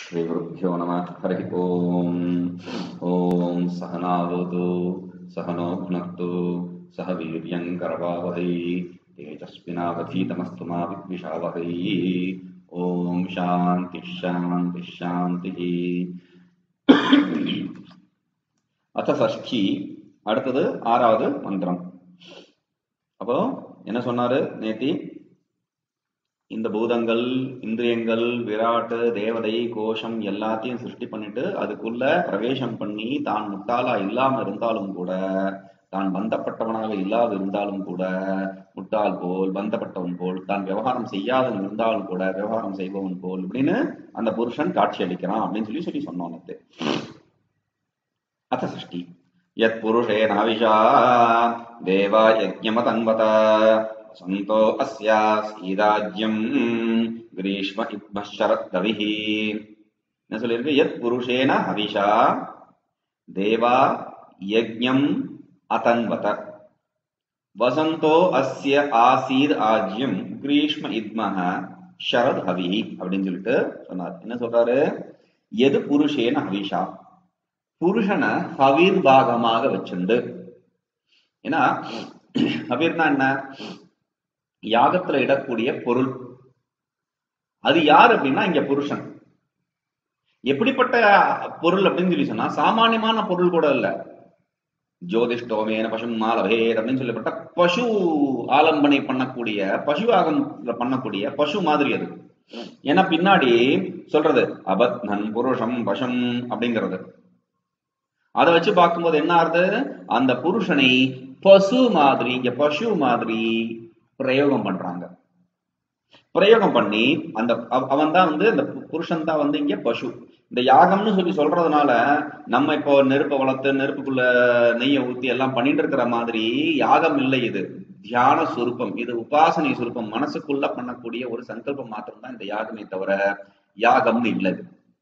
श्रीगुरुभ्यो नमः हरिः ओम् ॐ सहनावतु सहनो भुनक्तु सह वीर्यं करवावहै तेजस्विनावधीतमस्तु मा विद्विषावहै ॐ शान्तिः शान्तिः शान्तिः அத்த சஷ்டி அடுத்தது ஆறாவது மந்திரம் அப்போ என்ன சொன்னாரு நேத்தி இந்த பூதங்கள் இந்திரியங்கள் விராட்டு தேவதை கோஷம் எல்லாத்தையும் சிருஷ்டி பண்ணிட்டு அதுக்குள்ள பிரவேசம் பண்ணி தான் முட்டாளா இல்லாம இருந்தாலும் கூட தான் பந்தப்பட்டவனாக இல்லாது இருந்தாலும் கூட முட்டாள் போல் பந்தப்பட்டவன் போல் தான் விவகாரம் செய்யாத இருந்தாலும் கூட விவகாரம் செய்பவன் போல் அப்படின்னு அந்த புருஷன் காட்சி அளிக்கிறான் அப்படின்னு சொல்லி சொல்லி சொன்னோம் நேத்து अथ षष्टि यत्पुरुषेणाविशा देवा यज्ञमतन्वत सन्तो अस्यासीराज्यम् ग्रीष्म इद्मः शरद्दविः என்ன சொல்லியிருக்கு எத் புருஷேன ஹவிஷா தேவா யஜ்ஞம் அதன்வத வசந்தோ அஸ்ய ஆசீர் ஆஜ்யம் கிரீஷ்ம இத்மஹ ஷரத் ஹவி அப்படின்னு சொல்லிட்டு சொன்னார் என்ன சொல்றாரு எது புருஷேன ஹவிஷா புருஷனை ஹவீர் பாகமாக வச்சுண்டு ஏன்னா ஹவீர்னா என்ன யாகத்துல இடக்கூடிய பொருள் அது யார் அப்படின்னா இங்க புருஷன் எப்படிப்பட்ட பொருள் அப்படின்னு சொல்லி சொன்னா சாமானியமான பொருள் கூட இல்ல ஜோதிஷ்டோமேன பசு மாலபேர் அப்படின்னு சொல்லப்பட்ட பசு ஆலம்பனை பண்ணக்கூடிய பசு ஆகம் பண்ணக்கூடிய பசு மாதிரி அது ஏன்னா பின்னாடி சொல்றது அபத்னன் புருஷம் பசம் அப்படிங்கிறது அதை வச்சு பார்க்கும்போது என்ன ஆறுது அந்த புருஷனை பசு மாதிரி இங்க பசு மாதிரி பிரயோகம் பண்றாங்க பிரயோகம் பண்ணி அந்த அவன் தான் வந்து இந்த புருஷன் தான் வந்து இங்க பசு இந்த யாகம்னு சொல்லி சொல்றதுனால நம்ம இப்போ நெருப்பை வளர்த்து நெருப்புக்குள்ள நெய்யை ஊத்தி எல்லாம் பண்ணிட்டு இருக்கிற மாதிரி யாகம் இல்லை இது தியான சுருப்பம் இது உபாசனை சுருப்பம் மனசுக்குள்ள பண்ணக்கூடிய ஒரு சங்கல்பம் மாத்திரம் தான் இந்த யாகமே தவிர யாகம்னு இல்லை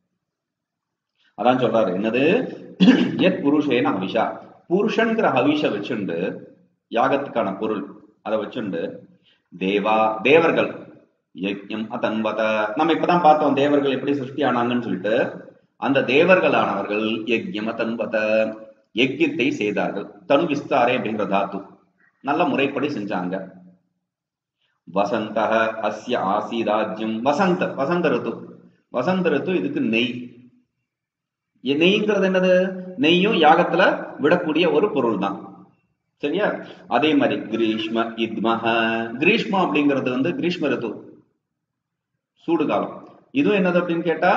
அதான் சொல்றாரு என்னது எத் புருஷேன ஹவிஷா புருஷன்கிற ஹவிஷ வச்சுண்டு யாகத்துக்கான பொருள் அதை வச்சுண்டு தேவா தேவர்கள் யஜ்யம் அதன்வத நம்ம இப்பதான் பார்த்தோம் தேவர்கள் எப்படி சிருஷ்டி ஆனாங்கன்னு சொல்லிட்டு அந்த தேவர்களானவர்கள் யஜ்யம் அதன்வத யஜ்யத்தை செய்தார்கள் தனு விஸ்தாரே அப்படிங்கிற தாத்து நல்ல முறைப்படி செஞ்சாங்க வசந்த அஸ்ய ஆசீராஜ்யம் வசந்த வசந்த ரித்து வசந்த ரித்து இதுக்கு நெய் நெய்ங்கிறது என்னது நெய்யும் யாகத்துல விடக்கூடிய ஒரு பொருள் தான் சரியா அதே மாதிரி கிரீஷ்ம இத்மஹ கிரீஷ்மம் அப்படிங்கிறது வந்து கிரீஷ்ம ரித்து சூடு காலம் இதுவும் என்னது அப்படின்னு கேட்டா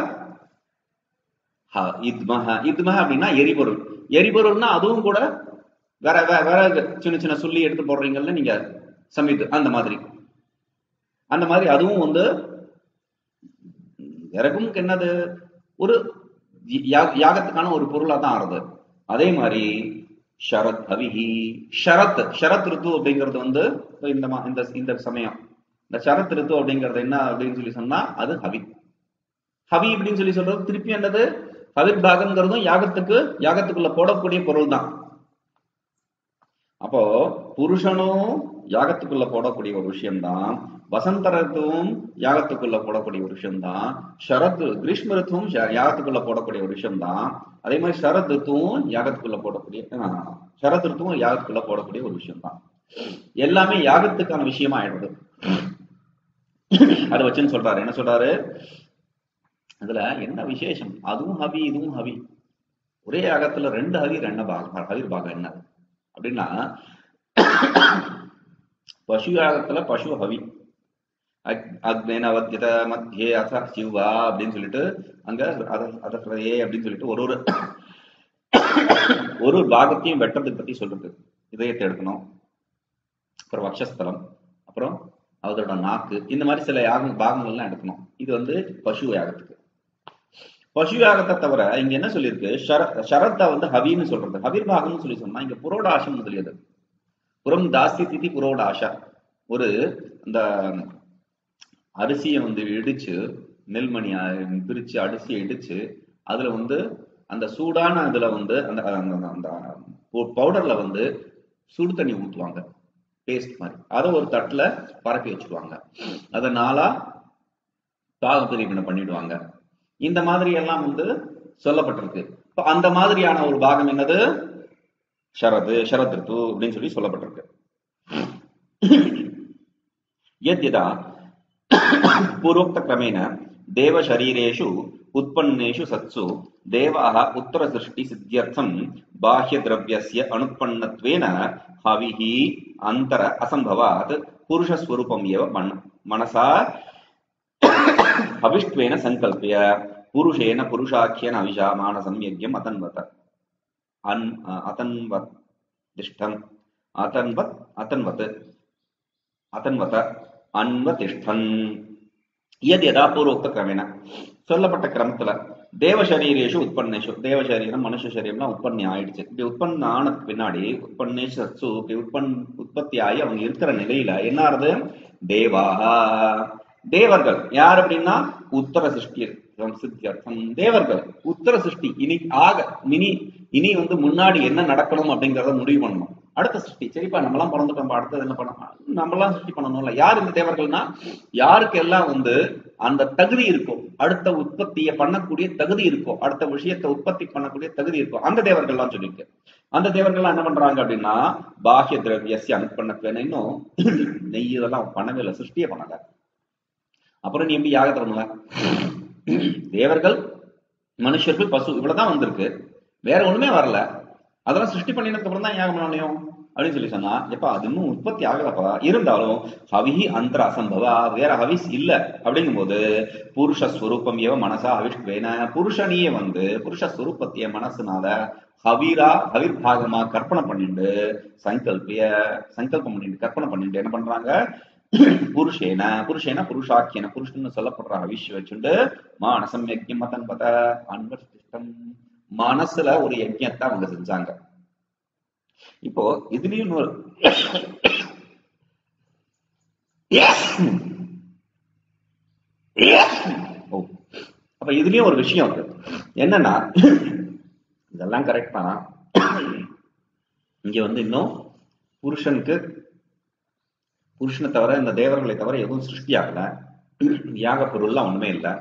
இத்மஹ இத்மஹ அப்படின்னா எரிபொருள் எரிபொருள்னா அதுவும் கூட வேற வேற சின்ன சின்ன சொல்லி எடுத்து போடுறீங்கல்ல நீங்க சமைத்து அந்த மாதிரி அந்த மாதிரி அதுவும் வந்து இறகும் என்னது ஒரு யாகத்துக்கான ஒரு பொருளா தான் ஆறுது அதே மாதிரி ஷரத் ஹவிஹி ஷரத் ஷரத் ரித்து அப்படிங்கிறது வந்து இந்த இந்த இந்த சமயம் இந்த ஷரத் ரித்து அப்படிங்கிறது என்ன அப்படின்னு சொல்லி சொன்னா அது ஹவி ஹவி அப்படின்னு சொல்லி சொல்றது திருப்பி என்னது ஹவித் பாகம்ங்கிறதும் யாகத்துக்கு யாகத்துக்குள்ள போடக்கூடிய பொருள் தான் அப்போ புருஷனும் யாகத்துக்குள்ள போடக்கூடிய ஒரு விஷயம்தான் வசந்த ரித்துவும் யாகத்துக்குள்ள போடக்கூடிய ஒரு விஷயம் தான் ஷரத் கிரீஷ்ம ரித்துவும் யாகத்துக்குள்ள போடக்கூடிய ஒரு விஷயம் தான் அதே மாதிரி ஷரத் ரித்துவும் யாகத்துக்குள்ள போடக்கூடிய ஷரத் ரித்துவும் யாகத்துக்குள்ள போடக்கூடிய ஒரு விஷயம் தான் எல்லாமே யாகத்துக்கான விஷயமா ஆயிடுறது அதை வச்சுன்னு சொல்றாரு என்ன சொல்றாரு அதுல என்ன விசேஷம் அதுவும் ஹவி இதுவும் ஹவி ஒரே யாகத்துல ரெண்டு ஹவி ரெண்டு பாகம் ஹவிர் பாகம் என்ன அப்படின்னா பசு யாகத்துல பசு ஹவி அக்னேனவத்தியத மத்தியே அச சிவா அப்படின்னு சொல்லிட்டு அங்க அத அதே அப்படின்னு சொல்லிட்டு ஒரு ஒரு ஒரு பாகத்தையும் வெட்டுறதை பத்தி சொல்றது இதயத்தை எடுக்கணும் அப்புறம் வக்ஷஸ்தலம் அப்புறம் அதோட நாக்கு இந்த மாதிரி சில யாக பாகங்கள்லாம் எடுக்கணும் இது வந்து பசு யாகத்துக்கு பசு யாகத்தை தவிர இங்க என்ன சொல்லியிருக்கு ஷரத்தை வந்து ஹவின்னு சொல்றது ஹவிர் பாகம்னு சொல்லி சொன்னா இங்க புரோடாசம் முதலியது புறம் தாசி திதி புரோடாஷா ஒரு இந்த அரிசியை வந்து இடிச்சு நெல்மணி பிரிச்சு அரிசியை இடிச்சு அதுல வந்து அந்த சூடான இதுல வந்து அந்த அந்த பவுடர்ல வந்து சுடு தண்ணி ஊற்றுவாங்க பேஸ்ட் மாதிரி அதை ஒரு தட்டுல பரப்பி வச்சிருவாங்க அதை நாளா பாகப்பிரிவினை பண்ணிடுவாங்க இந்த மாதிரி எல்லாம் வந்து சொல்லப்பட்டிருக்கு இப்ப அந்த மாதிரியான ஒரு பாகம் என்னது ஷரது ஷரத் ரித்து அப்படின்னு சொல்லி சொல்லப்பட்டிருக்கு यद्यदा पूर्वोक्तक्रमेण देवशरीरेषु उत्पन्नेषु सत्सु देवाः उत्तरसृष्टिसिद्ध्यर्थं बाह्यद्रव्यस्य अनुत्पन्नत्वेन हविः अन्तर असम्भवात् पुरुषस्वरूपम् एव मन- मनसा हविष्ट्वेन सङ्कल्प्य पुरुषेण पुरुषाख्येन अविशा मानसं यज्ञम् अतन्वत अन् अतन्वत् तिष्ठम् अतन्वत् अतन्वत् அதன்வத அன்வதிஷ்டன் எது எதா பூர்வோக்த கிரமேண சொல்லப்பட்ட கிரமத்துல தேவசரீரேஷு உற்பன்னேஷு தேவசரீரம் மனுஷ சரீரம்லாம் உற்பத்தி ஆயிடுச்சு இப்படி உற்பத்தி ஆன பின்னாடி உற்பன்னேஷு சத்சு இப்படி உற்பன் உற்பத்தி ஆகி அவங்க இருக்கிற நிலையில என்ன ஆறுது தேவாகா தேவர்கள் யார் அப்படின்னா உத்தர சிருஷ்டி சித்தியர்த்தம் தேவர்கள் உத்தர சிருஷ்டி இனி ஆக இனி இனி வந்து முன்னாடி என்ன நடக்கணும் அப்படிங்கறத முடிவு பண்ணணும் அடுத்த சிருஷ்டி சரிப்பா நம்மலாம் பிறந்துட்டோம் அடுத்தது என்ன பண்ணணும் நம்மலாம் சிருஷ்டி பண்ணணும்ல யார் இந்த தேவர்கள்னா யாருக்கு எல்லாம் வந்து அந்த தகுதி இருக்கும் அடுத்த உற்பத்தியை பண்ணக்கூடிய தகுதி இருக்கும் அடுத்த விஷயத்தை உற்பத்தி பண்ணக்கூடிய தகுதி இருக்கும் அந்த தேவர்கள்லாம் சொல்லியிருக்கு அந்த தேவர்கள்லாம் என்ன பண்றாங்க அப்படின்னா பாஹ்ய திரவியசி அனுப்பண்ண இன்னும் நெய் இதெல்லாம் பண்ணவே இல்லை சிருஷ்டியே பண்ணல அப்புறம் நீ எப்படி யாகத்தை பண்ணுவ தேவர்கள் மனுஷர்கள் பசு இவ்வளவுதான் வந்திருக்கு வேற ஒண்ணுமே வரல அதெல்லாம் சிருஷ்டி பண்ணினதுக்கு அப்புறம் தான் யாகம் பண்ணணும் அப்படின்னு சொல்லி சொன்னா எப்ப அது இன்னும் உற்பத்தி ஆகலப்பா இருந்தாலும் ஹவிஹி அந்தர அசம்பவா வேற ஹவிஸ் இல்ல அப்படிங்கும் போது புருஷ ஸ்வரூபம் ஏவ மனசா ஹவிஷ்வேன புருஷனையே வந்து புருஷ ஸ்வரூபத்தைய மனசுனால ஹவீரா ஹவிர் பாகமா கற்பனை பண்ணிட்டு சங்கல்பிய சங்கல்பம் பண்ணிட்டு கற்பனை பண்ணிட்டு என்ன பண்றாங்க புருஷேன புருஷேன புருஷாக்கியன புருஷன் சொல்லப்படுற ஹவிஷ் வச்சுண்டு மானசம் யஜ்யம் மதன்பத அன்வர்த்திஷ்டம் மனசுல ஒரு யஜ்யத்தை அவங்க செஞ்சாங்க இப்போ இதுலயும் இன்னொரு ஓ அப்ப இதுலயும் ஒரு விஷயம் இருக்கு என்னன்னா இதெல்லாம் கரெக்ட் தான் இங்க வந்து இன்னும் புருஷனுக்கு புருஷனை தவிர இந்த தேவர்களை தவிர எதுவும் சிருஷ்டி ஆகல யாக பொருள்லாம் ஒண்ணுமே இல்லை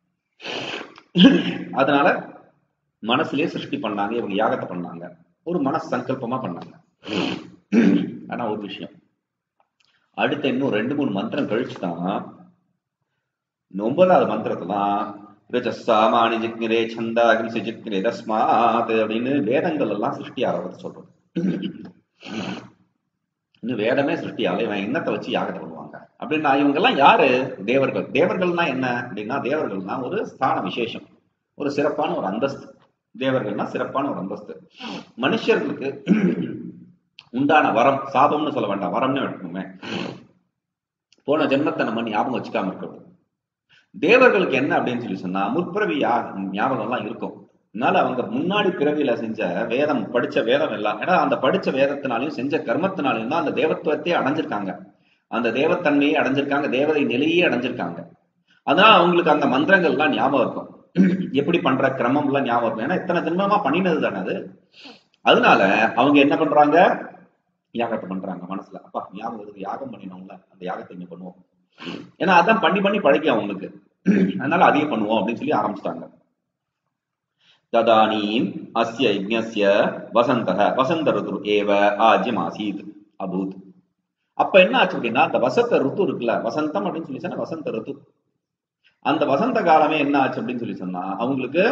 அதனால மனசுலயே சிருஷ்டி பண்ணாங்க இவங்க யாகத்தை பண்ணாங்க ஒரு மனசு சங்கல்பமா பண்ணாங்க ஆனா ஒரு விஷயம் அடுத்த இன்னும் ரெண்டு மூணு மந்திரம் கழிச்சுதான் ஒன்பதாவது மந்திரத்துலாம் ரஜசாமானி ஜிக்னிரே சந்தா அகிம்சி ஜிக்னிரே தஸ்மாத் அப்படின்னு வேதங்கள் எல்லாம் சிருஷ்டி ஆகிறது சொல்றது இன்னும் வேதமே சிருஷ்டி ஆகல இவன் என்னத்தை வச்சு யாகத்தை பண்ணுவாங்க அப்படின்னா இவங்க எல்லாம் யாரு தேவர்கள் தேவர்கள்னா என்ன அப்படின்னா தேவர்கள்னா ஒரு ஸ்தான விசேஷம் ஒரு சிறப்பான ஒரு அந்தஸ்து தேவர்கள்னா சிறப்பான ஒரு அந்தஸ்து மனுஷர்களுக்கு உண்டான வரம் சாபம்னு சொல்ல வேண்டாம் வரம்னு எடுக்கணுமே போன ஜென்மத்தை நம்ம ஞாபகம் வச்சுக்காம இருக்கிறது தேவர்களுக்கு என்ன அப்படின்னு சொல்லி சொன்னா முற்பிறவி ஞாபகம் எல்லாம் இருக்கும் அதனால அவங்க முன்னாடி பிறவியில செஞ்ச வேதம் படிச்ச வேதம் எல்லாம் ஏன்னா அந்த படிச்ச வேதத்தினாலையும் செஞ்ச கர்மத்தினாலையும் தான் அந்த தேவத்துவத்தையே அடைஞ்சிருக்காங்க அந்த தேவத்தன்மையை அடைஞ்சிருக்காங்க தேவதை நிலையே அடைஞ்சிருக்காங்க அதனால அவங்களுக்கு அந்த மந்திரங்கள் எல்லாம் ஞாபகம் இருக்கும் எப்படி பண்ற கிரமம் எல்லாம் ஞாபகம் இருக்கும் ஏன்னா இத்தனை ஜென்மமா பண்ணினது தானே அது அதனால அவங்க என்ன பண்றாங்க யாகத்தை பண்றாங்க மனசுல அப்பா ஞாபகம் இருக்கு யாகம் பண்ணினோம்ல அந்த யாகத்தை இங்க பண்ணுவோம் ஏன்னா அதான் பண்ணி பண்ணி பழகி அவங்களுக்கு அதனால அதையே பண்ணுவோம் அப்படின்னு சொல்லி ஆரம்பிச்சிட்டாங்க ததானீம் அஸ்ய யஜ்ஞஸ்ய வசந்தக வசந்த ருது ஏவ ஆஜ்யம் ஆசீத் அபூத் அப்ப என்ன ஆச்சு அப்படின்னா அந்த வசந்த ருத்து இருக்குல்ல வசந்தம் அப்படின்னு சொல்லி சொன்னா வசந்த ருத்து அந்த வசந்த காலமே என்ன ஆச்சு அப்படின்னு சொல்லி சொன்னா அவங்களுக்கு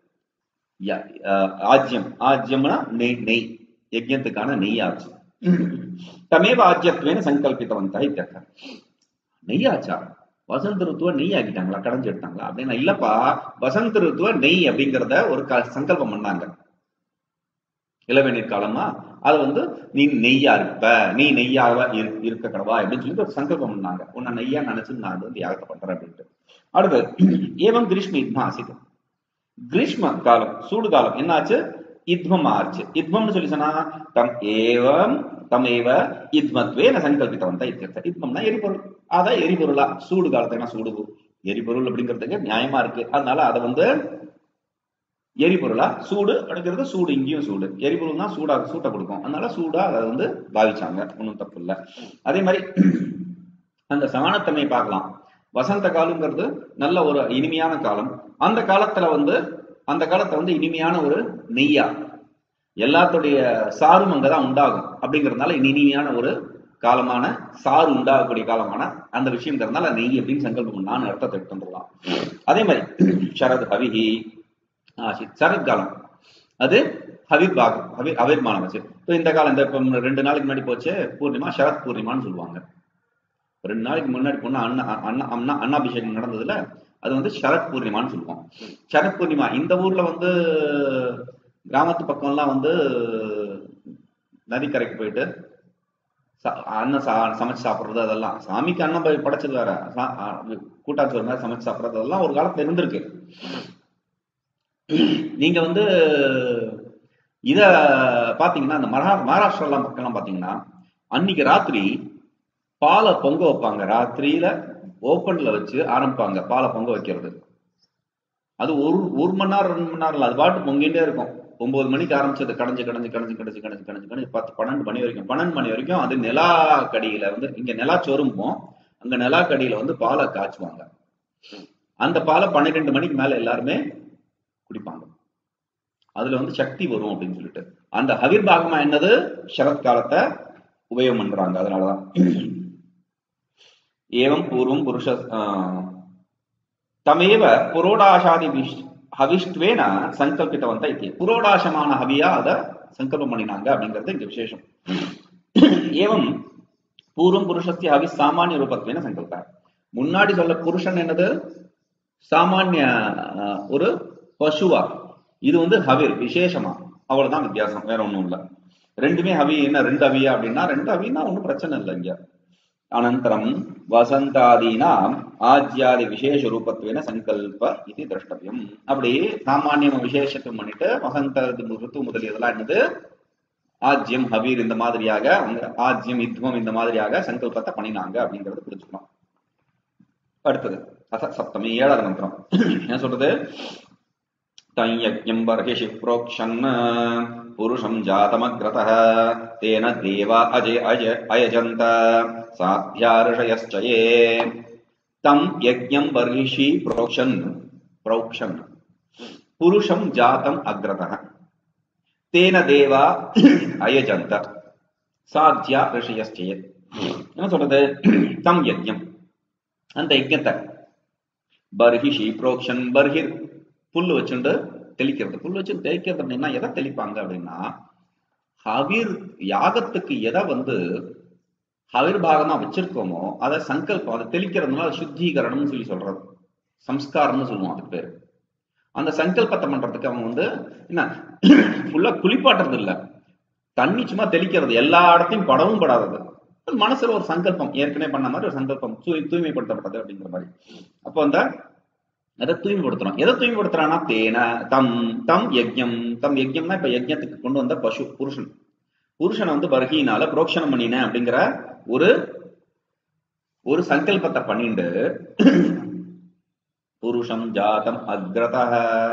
ஆஜ்யம் ஆஜ்யம்னா நெய் நெய் யஜ்யத்துக்கான நெய் ஆச்சு தமேவ ஆஜ்யத்வேன சங்கல்பித்தவந்தா இத்தக்க நெய் ஆச்சா வசந்த ருத்துவ நெய் ஆக்கிட்டாங்களா கடைஞ்சு எடுத்தாங்களா அப்படின்னா இல்லப்பா வசந்த ருத்துவ நெய் அப்படிங்கறத ஒரு சங்கல்பம் பண்ணாங்க இளவேநீர் காலமா அது வந்து நீ நெய்யா இருப்ப நீ நெய்யாக இருக்க கடவா அப்படின்னு சொல்லி ஒரு சங்கல்பம் பண்ணாங்க உன்னை நெய்யா நினைச்சு நான் வந்து யாகத்தை பண்றேன் அப்படின்ட்டு அடுத்து ஏவம் கிரீஷ்ம இத்மா ஆசிது கிரீஷ்ம காலம் சூடு காலம் என்னாச்சு இத்மம் ஆச்சு இத்மம்னு சொல்லி சொன்னா தம் ஏவம் தம் ஏவ இத்மத்வேன சங்கல்பித்தவன் இத்தியர்த்த இத்மம்னா எரிபொருள் அதான் எரிபொருளா சூடு காலத்துக்கு சூடு எரிபொருள் அப்படிங்கிறதுக்கு நியாயமா இருக்கு அதனால அதை வந்து எரிபொருளா சூடு அடுக்கிறது சூடு இங்கேயும் சூடு எரிபொருள் தான் சூடா சூட்டை கொடுக்கும் அதனால சூடா அதை வந்து பாவிச்சாங்க ஒன்றும் தப்பு இல்லை அதே மாதிரி அந்த சமானத்தன்மை பார்க்கலாம் வசந்த காலங்கிறது நல்ல ஒரு இனிமையான காலம் அந்த காலத்துல வந்து அந்த காலத்தை வந்து இனிமையான ஒரு நெய்யா எல்லாத்துடைய சாரும் அங்கதான் உண்டாகும் அப்படிங்கறதுனால இனிமையான ஒரு காலமான சாறு உண்டாகக்கூடிய காலமான அந்த விஷயங்கிறதுனால நெய் அப்படின்னு சங்கல்பம் நான் அர்த்தத்தை எடுத்து வந்துடலாம் அதே மாதிரி சரத் ஹவிஹி ஆசித் சரத் காலம் அது ஹவித் பாகம் ஹவி அவிர்மானம் வச்சு இப்போ இந்த காலம் இந்த இப்போ ரெண்டு நாளைக்கு முன்னாடி போச்சு பூர்ணிமா சரத் பூர்ணிமான்னு சொல்லுவாங்க ரெண்டு நாளைக்கு முன்னாடி போனா அண்ணா அண்ணா அண்ணா அண்ணாபிஷேகம் நடந்ததுல அது வந்து சரத் பூர்ணிமான்னு சொல்லுவோம் சரத் பூர்ணிமா இந்த ஊர்ல வந்து கிராமத்து பக்கம்லாம் வந்து நதிக்கரைக்கு போயிட்டு ச- அன்னம் சா சமைச்சு சாப்பிடுறது அதெல்லாம் சாமிக்கு அன்னம் போய் படைச்சது வேற சா- ஆ, கூட்டாஞ்சோறு மாதிரி சமைச்சு சாப்பிடுறது அதெல்லாம் ஒரு காலத்துல இருந்திருக்கு நீங்க வந்து இத பாத்தீங்கன்னா இந்த மகா மகாராஷ்டிராலாம் பக்கம்லாம் பாத்தீங்கன்னா அன்னைக்கு ராத்திரி பாலை பொங்க வைப்பாங்க ராத்திரியில ஓப்பன்ல வச்சு ஆரம்பிப்பாங்க பாலை பொங்க வைக்கிறது அது ஒரு ஒரு மணி நேரம் ரெண்டு மணி நேரம் இல்ல அது பாட்டு பொங்கிட்டே இருக்கும் ஒன்பது மணிக்கு ஆரம்பிச்சது கடைஞ்சு கடைஞ்சு கடைஞ்சு கடைஞ்சு கடைஞ்சு கடைஞ்சு கடைஞ்சு பத்து பன்னெண்டு மணி வரைக்கும் பன்னெண்டு மணி வரைக்கும் அது நிலா கடியில வந்து இங்க நிலா சொரும்போம் அங்க நிலா கடியில வந்து பாலை காய்ச்சுவாங்க அந்த பாலை பன்னிரெண்டு மணிக்கு மேல எல்லாருமே குடிப்பாங்க அதுல வந்து சக்தி வரும் அப்படின்னு சொல்லிட்டு அந்த ஹவிர் பாகமா என்னது சரத்காலத்தை உபயோகம் பண்றாங்க அதனாலதான் ஏவம் பூர்வம் புருஷ ஆஹ், தமேவ புரோடாசாதி விஷ்- ஹவிஷ்டுவேன சங்கல்பித்தவந்த இது புரோடாசமான ஹவியா அத சங்கல்பம் பண்ணினாங்க அப்படிங்கிறது இங்க விசேஷம் ஏவம் பூர்வம் புருஷஸ்ய ஹவி சாமானிய ரூபத்வேன சங்கல்ப முன்னாடி சொல்ல புருஷன் என்னது சாமானிய ஆஹ், ஒரு பசுவா இது வந்து ஹவிர் விசேஷமா அவ்வளவுதான் வித்தியாசம் வேற ஒண்ணும் இல்ல ரெண்டுமே ஹவி என்ன ரெண்டு ஹவியா அப்படின்னா ரெண்டு ஹவின்னா ஒண்ணும் பிரச்சனை இல்லை இங்க அனந்தரம் வசந்தாதீனாம் ஆஜ்யாதி விசேஷ ரூபத்வேன சங்கல்ப இது திரஷ்டவியம் அப்படி சாமானியம் விசேஷத்துவம் பண்ணிட்டு வசந்த ருத்து முதலியதெல்லாம் என்னது ஆஜ்யம் ஹவீர் இந்த மாதிரியாக அவங்க ஆஜ்யம் யுத்வம் இந்த மாதிரியாக சங்கல்பத்தை பண்ணினாங்க அப்படிங்கறத புரிஞ்சுக்கணும் அடுத்தது அச சப்தமி ஏழாவது மந்திரம் என்ன சொல்றது தஞ்சம் பர்ஹிஷி புரோக்ஷன் புருஷம் ஜாதமக்ரதः तेन देवा अजय अज अयजन्त साध्या ऋषयश्चये तं यज्ञं बर्हिषि प्रोक्षन् प्रोक्षन् पुरुषं जातम् अग्रतः तेन देवा अयजन्त சாத்தியா ரிஷியஸ்டே என்ன சொல்றது தம் யஜ்யம் அந்த யஜ்யத்தை பர்ஹிஷி புரோக்ஷன் பர்ஹிர் புல்லு வச்சுண்டு தெளிக்கிறது புல்லு வச்சு தெளிக்கிறது அப்படின்னா எதை தெளிப்பாங்க அப்படின்னா ஹவிர் யாகத்துக்கு எதை வந்து ஹவிர் பாகமா வச்சிருக்கோமோ அதை சங்கல்பம் அதை தெளிக்கிறதுனால அது சுத்தீகரணம்னு சொல்லி சொல்றது சம்ஸ்காரம்னு சொல்லுவோம் அதுக்கு பேரு அந்த சங்கல்பத்தை பண்றதுக்கு அவங்க வந்து என்ன ஃபுல்லா குளிப்பாட்டுறது இல்ல தண்ணி சும்மா தெளிக்கிறது எல்லா இடத்தையும் படவும் படாதது அது மனசுல ஒரு சங்கல்பம் ஏற்கனவே பண்ண மாதிரி ஒரு சங்கல்பம் தூய் தூய்மைப்படுத்தப்பட்டது அப்படிங்கிற மாதிரி அப்போ அந்த அதை தூய்மைப்படுத்துறோம் எதை தூய்மைப்படுத்துறான்னா தேன தம் தம் யஜ்யம் தம் யஜ்யம்னா இப்ப யஜ்யத்துக்கு கொண்டு வந்த பசு புருஷன் புருஷனை வந்து பர்கினால புரோக்ஷனம் பண்ணினேன் அப்படிங்கிற ஒரு ஒரு சங்கல்பத்தை பண்ணிண்டு புருஷம் ஜாதம் அக்ரதः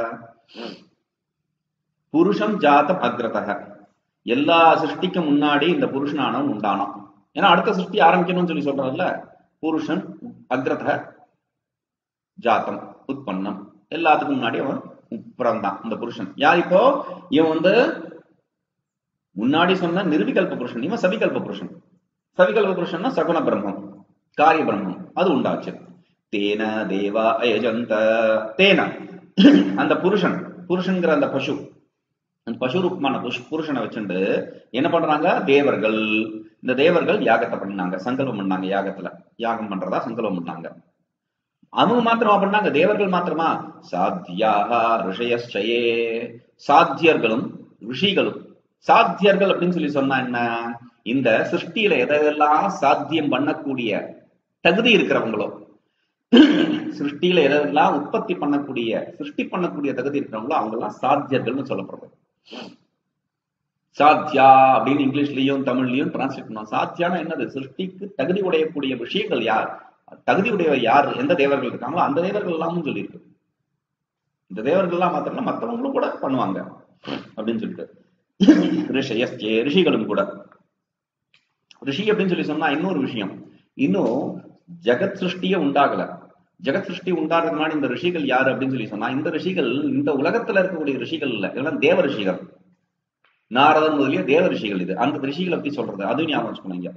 புருஷம் ஜாதம் அக்ரதः எல்லா சிருஷ்டிக்கும் முன்னாடி இந்த புருஷனானவன் உண்டானான் ஏன்னா அடுத்த சிருஷ்டி ஆரம்பிக்கணும்னு சொல்லி சொல்றாருல்ல புருஷன் அக்ரத ஜாத்தம் உற்பன்னம் எல்லாத்துக்கும் முன்னாடி அவன் பிறந்தான் இந்த புருஷன் யார் இப்போ இவன் வந்து முன்னாடி சொன்ன நிர்விகல்ப புருஷன் இவன் சவிகல்ப புருஷன் சவிகல்ப புருஷன்னா சகுண பிரம்மம் காரிய பிரம்மம் அது உண்டாச்சு தேன தேவா அயஜந்த தேன அந்த புருஷன் புருஷன்கிற அந்த பசு அந்த பசு ரூபமான புஷ்- புருஷனை வச்சுண்டு என்ன பண்றாங்க தேவர்கள் இந்த தேவர்கள் யாகத்தை பண்ணாங்க சங்கல்பம் பண்ணாங்க யாகத்துல யாகம் பண்றதா சங்கல்பம் பண்ணாங்க அவங்க மாத்திரமா பண்ணாங்க தேவர்கள் மாத்திரமா சாத்தியாக ரிஷயஸ்டயே சாத்தியர்களும் ரிஷிகளும் சாத்தியர்கள் அப்படின்னு சொல்லி சொன்னா என்ன இந்த சிருஷ்டியில எதெல்லாம் சாத்தியம் பண்ணக்கூடிய தகுதி இருக்கிறவங்களோ சிருஷ்டியில எதெல்லாம் உற்பத்தி பண்ணக்கூடிய சிருஷ்டி பண்ணக்கூடிய தகுதி இருக்கிறவங்களோ அவங்க எல்லாம் சாத்தியர்கள்னு சொல்லப்படுறது சாத்தியா அப்படின்னு இங்கிலீஷ்லயும் தமிழ்லயும் டிரான்ஸ்லேட் பண்ணுவோம் சாத்தியானா என்னது சிருஷ்டிக்கு தகுதி உடையக்கூடிய விஷயங்கள் யார் தகுதி உடைய யார் எந்த தேவர்கள் இருக்காங்களோ அந்த தேவர்கள் எல்லாமும் சொல்லியிருக்கு இந்த தேவர்கள் எல்லாம் மாத்திரம் இல்ல, மத்தவங்களும் கூட பண்ணுவாங்க அப்படின்னு சொல்லிட்டு ரிஷயஸ்டே ரிஷிகளும் கூட ரிஷி அப்படின்னு சொல்லி சொன்னா இன்னொரு விஷயம் இன்னும் ஜெகத் சிருஷ்டியே உண்டாகல ஜெகத் சிருஷ்டி உண்டாடுறது முன்னாடி இந்த ரிஷிகள் யாரு அப்படின்னு சொல்லி சொன்னா இந்த ரிஷிகள் இந்த உலகத்துல இருக்கக்கூடிய ரிஷிகள் இல்ல இதெல்லாம் தேவ ரிஷிகள் நாரதன் முதலிய தேவ ரிஷிகள் இது அந்த ரிஷிகளை பத்தி சொல்றது அது ஞாபகம் வச்சுக்கணும் இங்க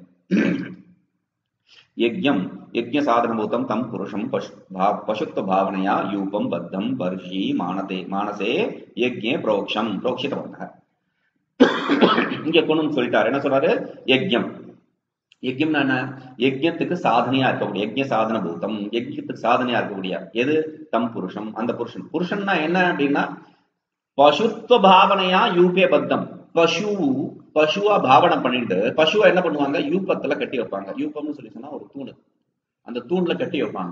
யஜ்யம் யஜ்ய சாதனபூதம் தம் புருஷம் பசு பா- பசுத்வ பாவனையா யூபம் பத்தம் பர்ஷி மானதே மானசே யஜ்யே புரோக்ஷம் புரோக்ஷிதவந்தக இங்க கொண்டு சொல்லிட்டாரு என்ன சொல்றாரு யஜ்யம் யஜ்யம்னா என்ன யஜ்யத்துக்கு சாதனையா இருக்கக்கூடிய யஜ்ய சாதன பூதம் யஜ்யத்துக்கு சாதனையா இருக்கக்கூடிய எது தம் புருஷம் அந்த புருஷன் புருஷன்னா என்ன அப்படின்னா பசுத்துவ பாவனையா யூபே பத்தம் பசு பசுவா பாவனை பண்ணிட்டு பசுவை என்ன பண்ணுவாங்க யூபத்துல கட்டி வைப்பாங்க யூபம்னு சொல்லி சொன்னா ஒரு தூணு அந்த தூண்ல கட்டி வைப்பாங்க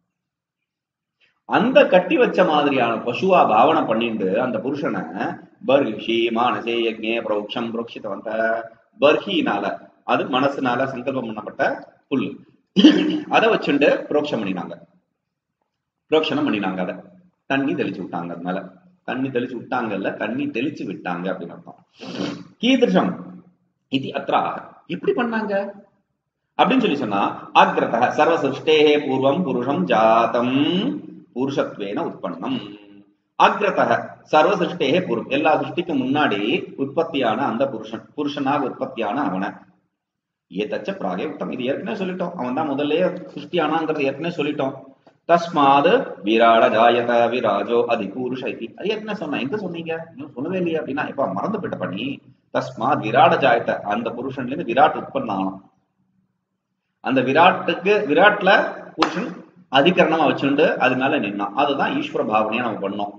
அந்த கட்டி வச்ச மாதிரியான பசுவா பாவனை பண்ணிட்டு அந்த புருஷனை பர்ஹி மானசே யஜ்ஞே புரோக்ஷம் புரோக்ஷிதவந்த பர்ஹினால அது மனசுனால சங்கல்பம் பண்ணப்பட்ட புல் அதை வச்சுண்டு புரோக்ஷம் பண்ணினாங்க புரோக்ஷனம் பண்ணினாங்க அதை தண்ணி தெளிச்சு விட்டாங்க அது மேல தண்ணி தெளிச்சு விட்டாங்கல்ல தண்ணி தெளிச்சு விட்டாங்க அப்படின்னு அர்த்தம் கீதிருஷம் இது அத்ரா எப்படி பண்ணாங்க அப்படின்னு சொல்லி சொன்னா அக்ரத சர்வ சிருஷ்டே பூர்வம் புருஷம் ஜாதம் புருஷத்வேன உற்பன்னம் அக்ரத சர்வ சிருஷ்டே பூர்வம் எல்லா சிருஷ்டிக்கு முன்னாடி உற்பத்தியான அந்த புருஷன் புருஷனாக உற்பத்தியான அவனை ஏதச்ச பிராகே உத்தம் இது ஏற்கனவே சொல்லிட்டோம் அவன் தான் முதல்ல சிருஷ்டியானாங்கிறது ஏற்கனவே சொல்லிட்டோம் தஸ்மாது விராட ஜாயத விராஜோ அதி புருஷ இதி அது ஏற்கனவே சொன்னா எங்க சொன்னீங்க இன்னும் சொல்லவே இல்லையா அப்படின்னா இப்ப மறந்து போயிட்ட பண்ணி தஸ்மாத் விராட ஜாயத்த அந்த புருஷன்ல இருந்து விராட் உற்பத்தி அந்த விராட்டுக்கு விராட்ல புருஷன் அதிகரணமா வச்சுண்டு அது மேல நின்னான் அதுதான் ஈஸ்வர பாவனையா நம்ம பண்ணோம்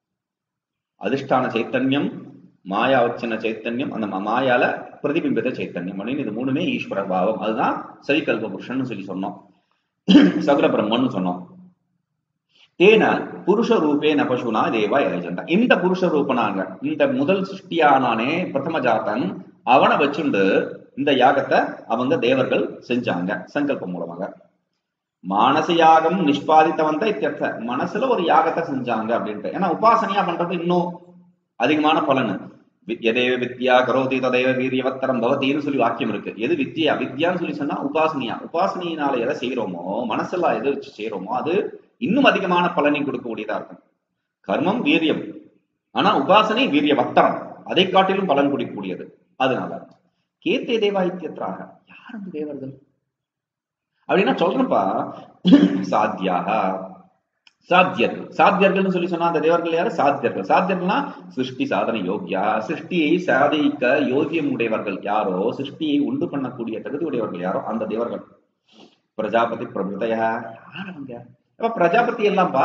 அதிஷ்டான சைத்தன்யம் மாயா வச்சின சைத்தன்யம் அந்த ம- மாயால பிரதிபிம்பித்த சைத்தன்யம் அப்படின்னு இது மூணுமே ஈஸ்வர பாவம் அதுதான் சவிகல்ப புருஷன் சொல்லி சொன்னோம் சகுர பிரம்மன்னு சொன்னோம் தேன புருஷ ரூபேன பசுனா தேவா யஜந்தா இந்த புருஷ ரூபனாங்க இந்த முதல் சிருஷ்டியானானே பிரதம ஜாதன் அவனை வச்சுண்டு இந்த யாகத்தை அவங்க தேவர்கள் செஞ்சாங்க சங்கல்பம் மூலமாக மானச யாகம் நிஷ்பாதித்தவந்த இத்தியர்த்த மனசுல ஒரு யாகத்தை செஞ்சாங்க அப்படின்ட்டு ஏன்னா உபாசனையா பண்றது இன்னும் அதிகமான பலன் வி- எதேவ வித்யா கரோதி ததேவ வீரியவத்தரம் பவதின்னு சொல்லி வாக்கியம் இருக்கு எது வித்யா வித்யான்னு சொல்லி சொன்னா உபாசனையா உபாசனையினால எதை செய்யறோமோ மனசுல எதை வச்சு செய்யறோமோ அது இன்னும் அதிகமான பலனை கொடுக்கக்கூடியதா இருக்கும் கர்மம் வீரியம் ஆனா உபாசனை வீரியவத்தரம் அதை காட்டிலும் பலன் கொடுக்கக்கூடியது அதனால கேத்தே தேவா இத்தியத்ராக யார் அந்த தேவர்கள் அப்படின்னா சொல்றேன்ப்பா சாத்தியாக சாத்தியர்கள் சாத்தியர்கள்னு சொல்லி சொன்னா அந்த தேவர்கள் யாரு சாத்தியர்கள் சாத்தியர்கள்னா சிருஷ்டி சாதனை யோகியா சிருஷ்டியை சாதிக்க யோகியம் உடையவர்கள் யாரோ சிருஷ்டியை உண்டு பண்ணக்கூடிய தகுதி உடையவர்கள் யாரோ அந்த தேவர்கள் பிரஜாபதி பிரபுதயா யார் அவங்க அப்ப பிரஜாபதி எல்லாம்பா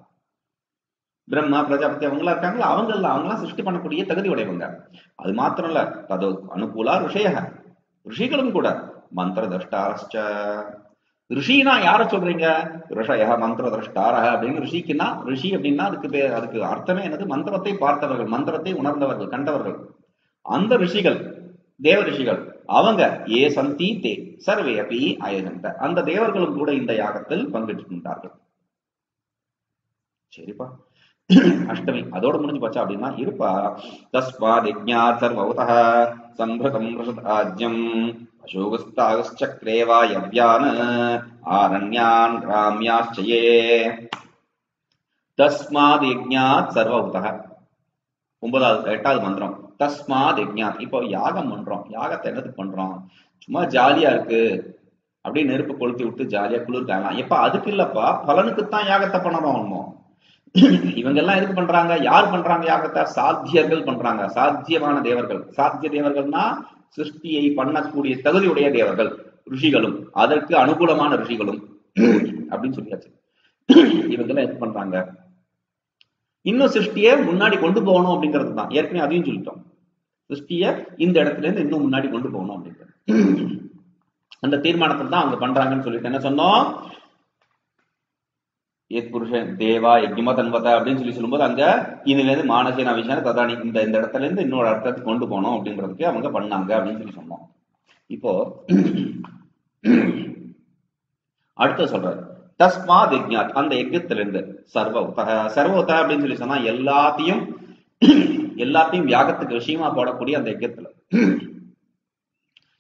பிரம்மா பிரஜாபதி அவங்க எல்லாம் இருக்காங்களா அவங்க எல்லாம் அவங்க எல்லாம் சிருஷ்டி பண்ணக்கூடிய தகுதி உடையவங்க அது மாத்திரம் இல்ல தது அனுகூலா ரிஷய ரிஷிகளும் கூட மந்திர தஷ்டாரஸ்ச ரிஷினா யார சொல்றீங்க ரிஷய மந்திர திரஷ்டாரக அப்படின்னு ரிஷிக்குன்னா ரிஷி அப்படின்னா அதுக்கு பேர் அதுக்கு அர்த்தமே என்னது மந்திரத்தை பார்த்தவர்கள் மந்திரத்தை உணர்ந்தவர்கள் கண்டவர்கள் அந்த ரிஷிகள் தேவ ரிஷிகள் அவங்க ஏ சந்தி தே சர்வே அப்பி அயஜந்த அந்த தேவர்களும் கூட இந்த யாகத்தில் பங்கெடுக்கின்றார்கள் சரிப்பா அஷ்டமி அதோட முடிஞ்சு போச்சா அப்படின்னா இருப்பா தஸ்மாத் யஜ்ஞாத் சர்வவதः சம்பிருதம் ரிஷதாஜ்யம் அசோகஸ்தாகச்சக்ரே வா யவ்யான் ஆரண்யான் கிராமியாச்சயே தஸ்மாத் யஜ்ஞாத் சர்வவதः ஒன்பதாவது எட்டாவது மந்திரம் தஸ்மாத் யஜ்ஞாத் இப்போ யாகம் பண்றோம் யாகத்தை என்னதுக்கு பண்றோம் சும்மா ஜாலியா இருக்கு அப்படியே நெருப்பு கொளுத்தி விட்டு ஜாலியா குளிர் காயலாம் எப்ப அதுக்கு இல்லப்பா பலனுக்குத்தான் யாகத்தை பண்ணணும் நம்ம இவங்க எல்லாம் எதுக்கு பண்றாங்க யார் பண்றாங்க யாகத்தை சாத்தியர்கள் பண்றாங்க சாத்தியமான தேவர்கள் சாத்திய தேவர்கள்னா சிருஷ்டியை பண்ணக்கூடிய தகுதியுடைய தேவர்கள் ரிஷிகளும் அதற்கு அனுகூலமான ரிஷிகளும் அப்படின்னு சொல்லியாச்சு இவங்க எல்லாம் எது பண்றாங்க இன்னும் சிருஷ்டியை முன்னாடி கொண்டு போகணும் அப்படிங்கிறது தான் ஏற்கனவே அதையும் சொல்லிட்டோம் சிருஷ்டியை இந்த இடத்துல இருந்து இன்னும் முன்னாடி கொண்டு போகணும் அப்படிங்கிறது அந்த தீர்மானத்தில் தான் அவங்க பண்றாங்கன்னு சொல்லிட்டு என்ன சொன்னோம் ஏத் புருஷன் தேவா யஜ்யம தன்வத அப்படின்னு சொல்லி சொல்லும்போது அங்க இதுல இருந்து மானசேன விஷயம் ததானி இந்த இந்த இடத்துல இருந்து இன்னொரு இடத்துக்கு கொண்டு போகணும் அப்படின்றதுக்கு அவங்க பண்ணாங்க அப்படின்னு சொல்லி சொன்னோம் இப்போ அடுத்து சொல்றாரு தஸ்மாத் யஜ்ஞாத் அந்த யஜ்யத்திலிருந்து சர்வ உத்தக சர்வ உத்தக அப்படின்னு சொல்லி சொன்னா எல்லாத்தையும் எல்லாத்தையும் யாகத்துக்கு விஷயமா போடக்கூடிய அந்த யஜ்யத்துல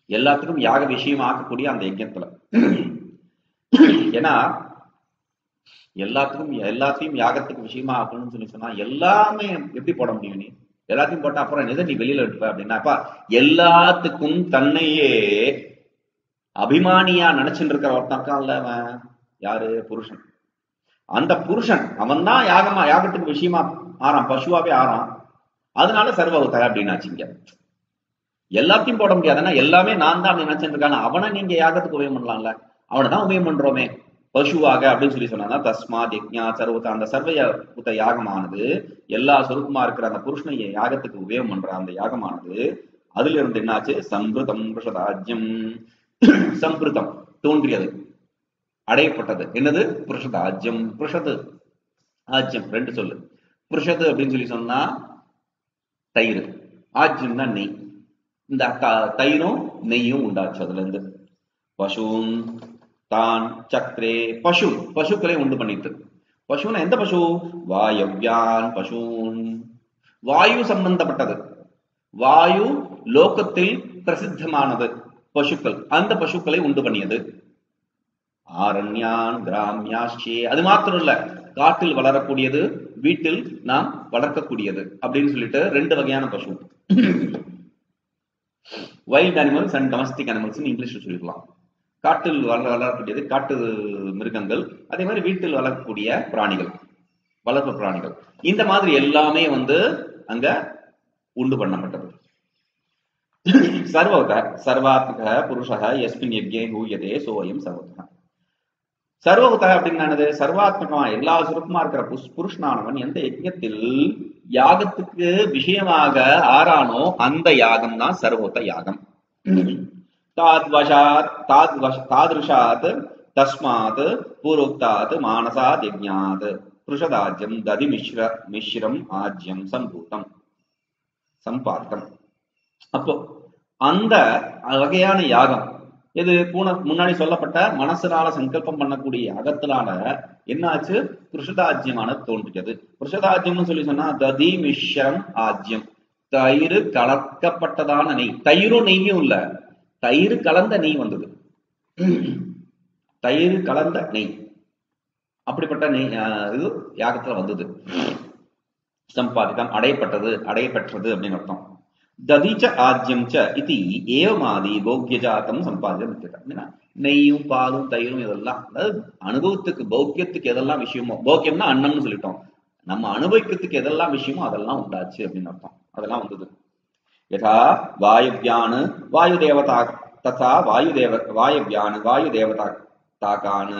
எல்லாத்துக்கும் யாக விஷயமா ஆக்கக்கூடிய அந்த யஜ்யத்துல ஏன்னா எல்லாத்துக்கும் எல்லாத்தையும் யாகத்துக்கு விஷயமா ஆக்கணும்னு சொல்லி சொன்னா எல்லாமே எப்படி போட முடியும் நீ எல்லாத்தையும் போட்டா அப்புறம் எதை நீ வெளியில எடுப்ப அப்படின்னாப்பா எல்லாத்துக்கும் தன்னையே அபிமானியா நினைச்சுட்டு இருக்கிற ஒருத்தன் இருக்கான்ல அவன் யாரு புருஷன் அந்த புருஷன் அவன் தான் யாகமா யாகத்துக்கு விஷயமா ஆறான் பசுவாவே ஆறான் அதனால சர்வகுத்த அப்படின்னாச்சுங்க எல்லாத்தையும் போட முடியாதுன்னா எல்லாமே நான் தான் அப்படி நினைச்சிட்டு இருக்கான அவனை நீங்க யாகத்துக்கு உபயம் பண்ணலாம்ல அவனை தான் உபயம் பண்றோமே பசுவாக அப்படின்னு சொல்லி சொன்னா தஸ்மாத் யக்ஞா சர்வத அந்த சர்வ யாகமானது எல்லா சொருப்பமா இருக்கிற அந்த புருஷனை யாகத்துக்கு உபயோகம் பண்ற அந்த யாகமானது அதுல இருந்து என்னாச்சு சம்பிருதம் புருஷதாஜ்யம் சம்பிருதம் தோன்றியது அடையப்பட்டது என்னது புருஷதாஜ்யம் புருஷது ஆஜ்யம் ரெண்டு சொல்லு புருஷது அப்படின்னு சொல்லி சொன்னா தயிர் ஆஜ்யம் தான் நெய் இந்த க- தயிரும் நெய்யும் உண்டாச்சு அதுல இருந்து பசுன் தான் சக்ரே பசு பசுக்களை உண்டு பண்ணிட்டு பசுனா எந்த பசு வாயவ்யான் பசூன் வாயு சம்பந்தப்பட்டது வாயு லோகத்தில் பிரசித்தமானது பசுக்கள் அந்த பசுக்களை உண்டு பண்ணியது ஆரண்யான் கிராமியாஷ்டே அது மாத்திரம் இல்ல காட்டில் வளரக்கூடியது வீட்டில் நாம் வளர்க்கக்கூடியது அப்படின்னு சொல்லிட்டு ரெண்டு வகையான பசு wild animals and domestic animals இங்கிலீஷ்ல சொல்லிக்கலாம் காட்டில் வளர வளரக்கூடியது காட்டு மிருகங்கள் அதே மாதிரி வீட்டில் வளரக்கூடிய பிராணிகள் வளர்ப்பு பிராணிகள் இந்த மாதிரி எல்லாமே வந்து அங்க உண்டு பண்ணப்பட்டது சர்வக சர்வாத்மக புருஷக எஸ்மின் யஜ்ஞே ஹூயதே சோயம் சர்வதக சர்வகுத அப்படின்னானது சர்வாத்மகமா எல்லா சுருக்கமா இருக்கிற புஷ்- புருஷனானவன் எந்த யஜ்ஞத்தில் யாகத்துக்கு விஷயமாக ஆறானோ அந்த யாகம் தான் சர்வோத்த யாகம் தாத்வசாத் தாத்வஷ தாதிருஷாத் தஸ்மாத் பூர்வோக்தாத் மானசாத் யஜ்ஞாத் புருஷதாஜ்யம் ததி மிஸ்ர மிஸ்ரம் ஆஜ்யம் சம்பூதம் சம்பாதித்தம் அப்போ அந்த வகையான யாகம் இது பூன முன்னாடி சொல்லப்பட்ட மனசுனால சங்கல்பம் பண்ணக்கூடிய யாகத்தினால என்னாச்சு புருஷதாஜ்யமான தோன்றியது புருஷதாஜ்யம்னு சொல்லி சொன்னா ததி மிஸ்ரம் ஆஜ்யம் தயிர் கலக்கப்பட்டதான நெய் தயிரும் நெய்யும் இல்ல தயிர் கலந்த நெய் வந்தது தயிர் கலந்த நெய் அப்படிப்பட்ட நெய் ஆஹ், இது யாகத்துல வந்தது சம்பாதித்தம் அடையப்பட்டது அடையப்பெற்றது அப்படின்னு அர்த்தம் ததிச்ச ஆஜ்யம் ச இது ஏவமாதி போக்கியஜாத்தம் சம்பாதிதம் இத்தியதம். அப்படின்னா நெய்யும் பாலும் தயிரும் இதெல்லாம் அதாவது அனுபவத்துக்கு போக்கியத்துக்கு எதெல்லாம் விஷயமோ போக்கியம்னா அன்னம்னு சொல்லிட்டோம் நம்ம அனுபவிக்கிறதுக்கு எதெல்லாம் விஷயமோ அதெல்லாம் உண்டாச்சு அப்படின்னு அர்த்தம் அதெல்லாம் வந்தது யதா வாயுவியான் வாயு தேவதா ததா வாயு தேவ வாயுவியான் வாயு தேவதா தாக்கான்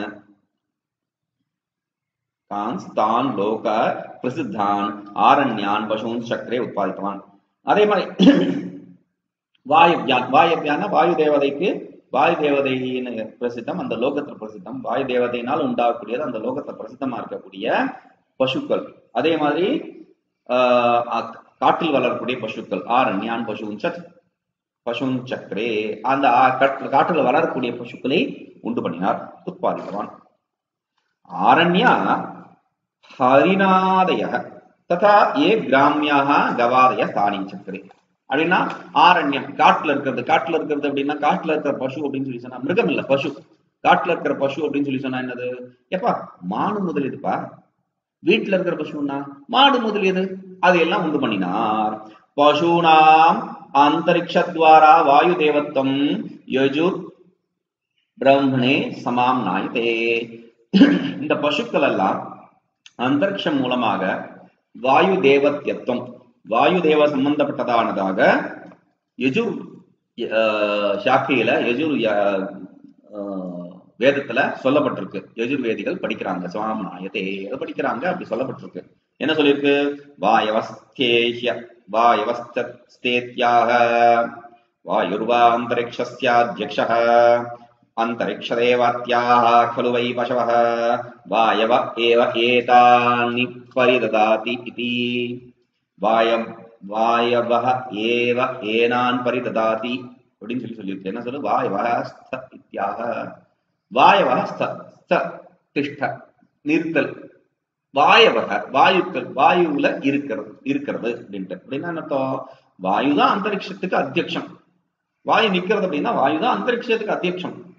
கான்ஸ் தான் லோக பிரசித்தான் ஆரண்யான் பசூன் சக்கரே உட்பாதித்தவான் அதே மாதிரி வாயுவியான் வாயுவியான வாயு தேவதைக்கு வாயு தேவதைன்னு பிரசித்தம் அந்த லோகத்துல பிரசித்தம் வாயு தேவதையினால் உண்டாகக்கூடியது அந்த லோகத்துல பிரசித்தமா இருக்கக்கூடிய பசுக்கள் அதே மாதிரி ஆஹ் அ- காட்டில் வளரக்கூடிய பசுக்கள் ஆரண்யான் பசுன் சக் பசுன் சக்கரே அந்த ஆ- காட்டு- காட்டில் வளரக்கூடிய பசுக்களை உண்டு பண்ணினார் உத்பாதித்தவான் ஆரண்யா ஹரிநாதய ததா ஏ கிராமியாக கவாதய தானி சக்கரே அப்படின்னா ஆரண்யம் காட்டுல இருக்கிறது காட்டுல இருக்கிறது அப்படின்னா காட்டுல இருக்கிற பசு அப்படின்னு சொல்லி சொன்னா மிருகம் இல்ல பசு காட்டுல இருக்கிற பசு அப்படின்னு சொல்லி சொன்னா என்னது எப்பா மாடு முதலியதுப்பா வீட்டுல இருக்கிற பசுன்னா மாடு முதலியது அதையெல்லாம் உண்டு பண்ணினார் பசுனாம் அந்தரிக்ஷத்வாரா வாயு தேவத்வம் யஜுர் பிரம்மணே சமாம் நாயதே இந்த பசுக்கள் எல்லாம் அந்தரிக்ஷம் மூலமாக வாயு தேவத்யத்துவம் வாயு தேவ சம்பந்தப்பட்டதானதாக யஜுர் அஹ், சாக்கையில யஜுர் ய- அஹ், வேதத்துல சொல்லப்பட்டிருக்கு யஜுர்வேதிகள் படிக்கிறாங்க சுவாம் நாயதே அதை படிக்கிறாங்க அப்படி சொல்லப்பட்டிருக்கு என்ன சொல்லியிருக்கு வாயவஸ்தேஹ்ய வாயவஸ்தேத்யாக வாயுர்வா அந்தரிக்ஷஸ்யாத்யக்ஷः अन्तरिक्षदेवात्याः खलु वै पशवः वायव एव एतानि परिददाति इति வாய வாயவஹ ஏவ ஏனான் பரிததாதி அப்படின்னு சொல்லி சொல்லியிருக்கு என்ன சொல்லு வாயவஹ ஸ்த இத்தியாக வாயவஹ ஸ்த ஸ்த திஷ்ட நிறுத்தல் வாயவக வாயுக்கள் வாயுல இருக்கிறது இருக்கிறது அப்படின்ட்டு அப்படின்னா என்ன அர்த்தம் வாயு தான் அந்தரிக்ஷத்துக்கு அத்தியக்ஷம் வாயு நிக்கிறது அப்படின்னா வாயு தான் அந்தரிக்ஷத்துக்கு அத்தியக்ஷம்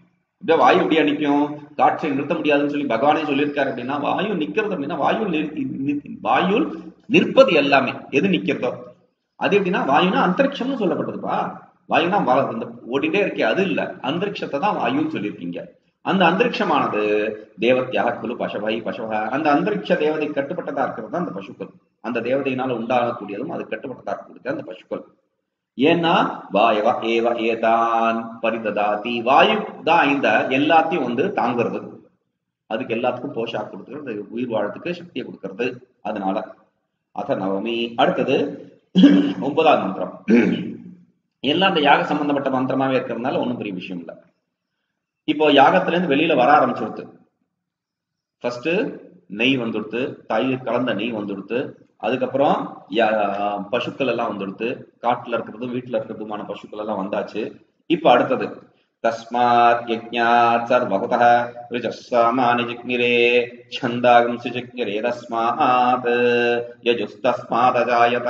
இப்படியே வாயு இப்படியா நிக்கும் காற்றை நிறுத்த முடியாதுன்னு சொல்லி பகவானே சொல்லியிருக்காரு அப்படின்னா வாயு நிக்கிறது அப்படின்னா வாயு வாயு நிற்பது எல்லாமே எது நிக்கிறதோ அது எப்படின்னா வாயுனா அந்தரிக்ஷம்னு சொல்லப்பட்டதுப்பா வாயுனா வா- இந்த ஓடிட்டே இருக்கே அது இல்ல அந்தரிக்ஷத்தை தான் வாயுன்னு சொல்லியிருக்கீங்க அந்த அந்தரிக்ஷமானது தேவத்தியாக குழு பசவை பசவ அந்த அந்தரிக்ஷ தேவதை கட்டுப்பட்டதா இருக்கிறது தான் அந்த பசுக்கள் அந்த தேவதையினால உண்டாகக்கூடியதும் அது கட்டுப்பட்டதா இருக்கிறது அந்த பசுக்கள் ஏன்னா வாயவ ஏவ ஏதான் பரிததாதி வாயு தான் இந்த எல்லாத்தையும் வந்து தாங்குறது அதுக்கு எல்லாத்துக்கும் போஷாக் கொடுக்கிறது உயிர் வாழறதுக்கு சக்தியை கொடுக்கிறது அதனால அத நவமி அடுத்தது ஒன்பதாவது மந்திரம் எல்லாம் அந்த யாக சம்பந்தப்பட்ட மந்திரமாவே இருக்கிறதுனால ஒண்ணும் பெரிய விஷயம் இல்ல இப்போ யாகத்துல இருந்து வெளியில வர ஆரம்பிச்சிருது ஃபர்ஸ்ட் நெய் வந்துடுத்து தயிர் கலந்த நெய் வந்துடுத்து அதுக்கப்புறம் யா- பசுக்கள் எல்லாம் வந்துடுத்து காட்டுல இருக்கிறதும் வீட்டுல இருக்கிறதுமான பசுக்கள் எல்லாம் வந்தாச்சு இப்ப அடுத்தது தஸ்மாத் யஜ்ஞாத் சர்வகுதः ரிஜஸ்ஸாமானி ஜிக்னிரே छन्दागंसि जिज्ञरे தஸ்மாத் யஜுஸ்தஸ்மாத் அஜாயத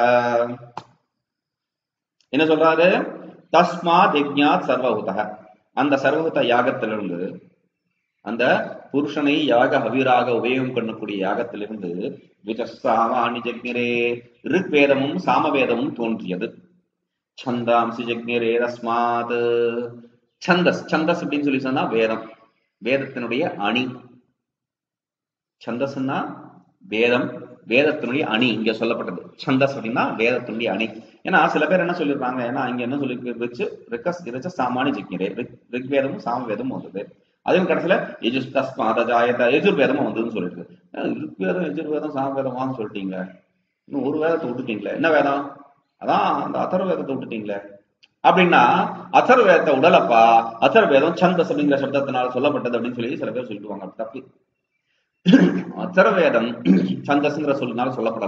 என்ன சொல்றாரு தஸ்மாத் யஜ்ஞாத் சர்வகுதः அந்த சர்வகுத யாகத்திலிருந்து அந்த புருஷனை யாக ஹவிராக உபயோகம் பண்ணக்கூடிய யாகத்திலிருந்து விஜஸ்ஸாமானி ஜக்னிரே ரிக்வேதமும் சாமவேதமும் தோன்றியது சந்தாம்சி ஜக்னிரே தஸ்மாத் சந்தஸ் சந்தஸ் அப்படின்னு சொல்லி சொன்னா வேதம் வேதத்தினுடைய அணி சந்தஸ்னா வேதம் வேதத்தினுடைய அணி இங்க சொல்லப்பட்டது சந்தஸ் அப்படின்னா வேதத்தினுடைய அணி ஏன்னா சில பேர் என்ன சொல்லிருக்காங்க ஏன்னா இங்க என்ன சொல்லி ரிச்சு ரிக்கஸ் ரிச்ச சாமானி ஜிக்னிரே ரிக் ரிக்வேதமும் சாமவேதமும் வந்தது அதுவும் கடைசியில எஜுஸ் தஸ்மாத ஜாயத எஜுர்வேதமும் வந்ததுன்னு சொல்லிட்டு ரிக்வேதம் எஜுர்வேதம் சாமவேதமான்னு சொல்லிட்டீங்க இன்னும் ஒரு வேதத்தை விட்டுட்டீங்களே என்ன வேதம் அதான் அந்த அதர்வ வேதத்தை விட்டுட்டீங்களே அப்படின்னா அதர்வ வேதத்தை உடலப்பா அதர்வ வேதம் சந்தஸ் அப்படிங்கிற சப்தத்தினால சொல்லப்பட்டது அப்படின்னு சொல்லி சில பேர் சொல்லிடுவாங்க அப்படி தப்பு அதர்வேதம் சந்தஸ்ங்கிற சொல்லினால சொல்லப்படல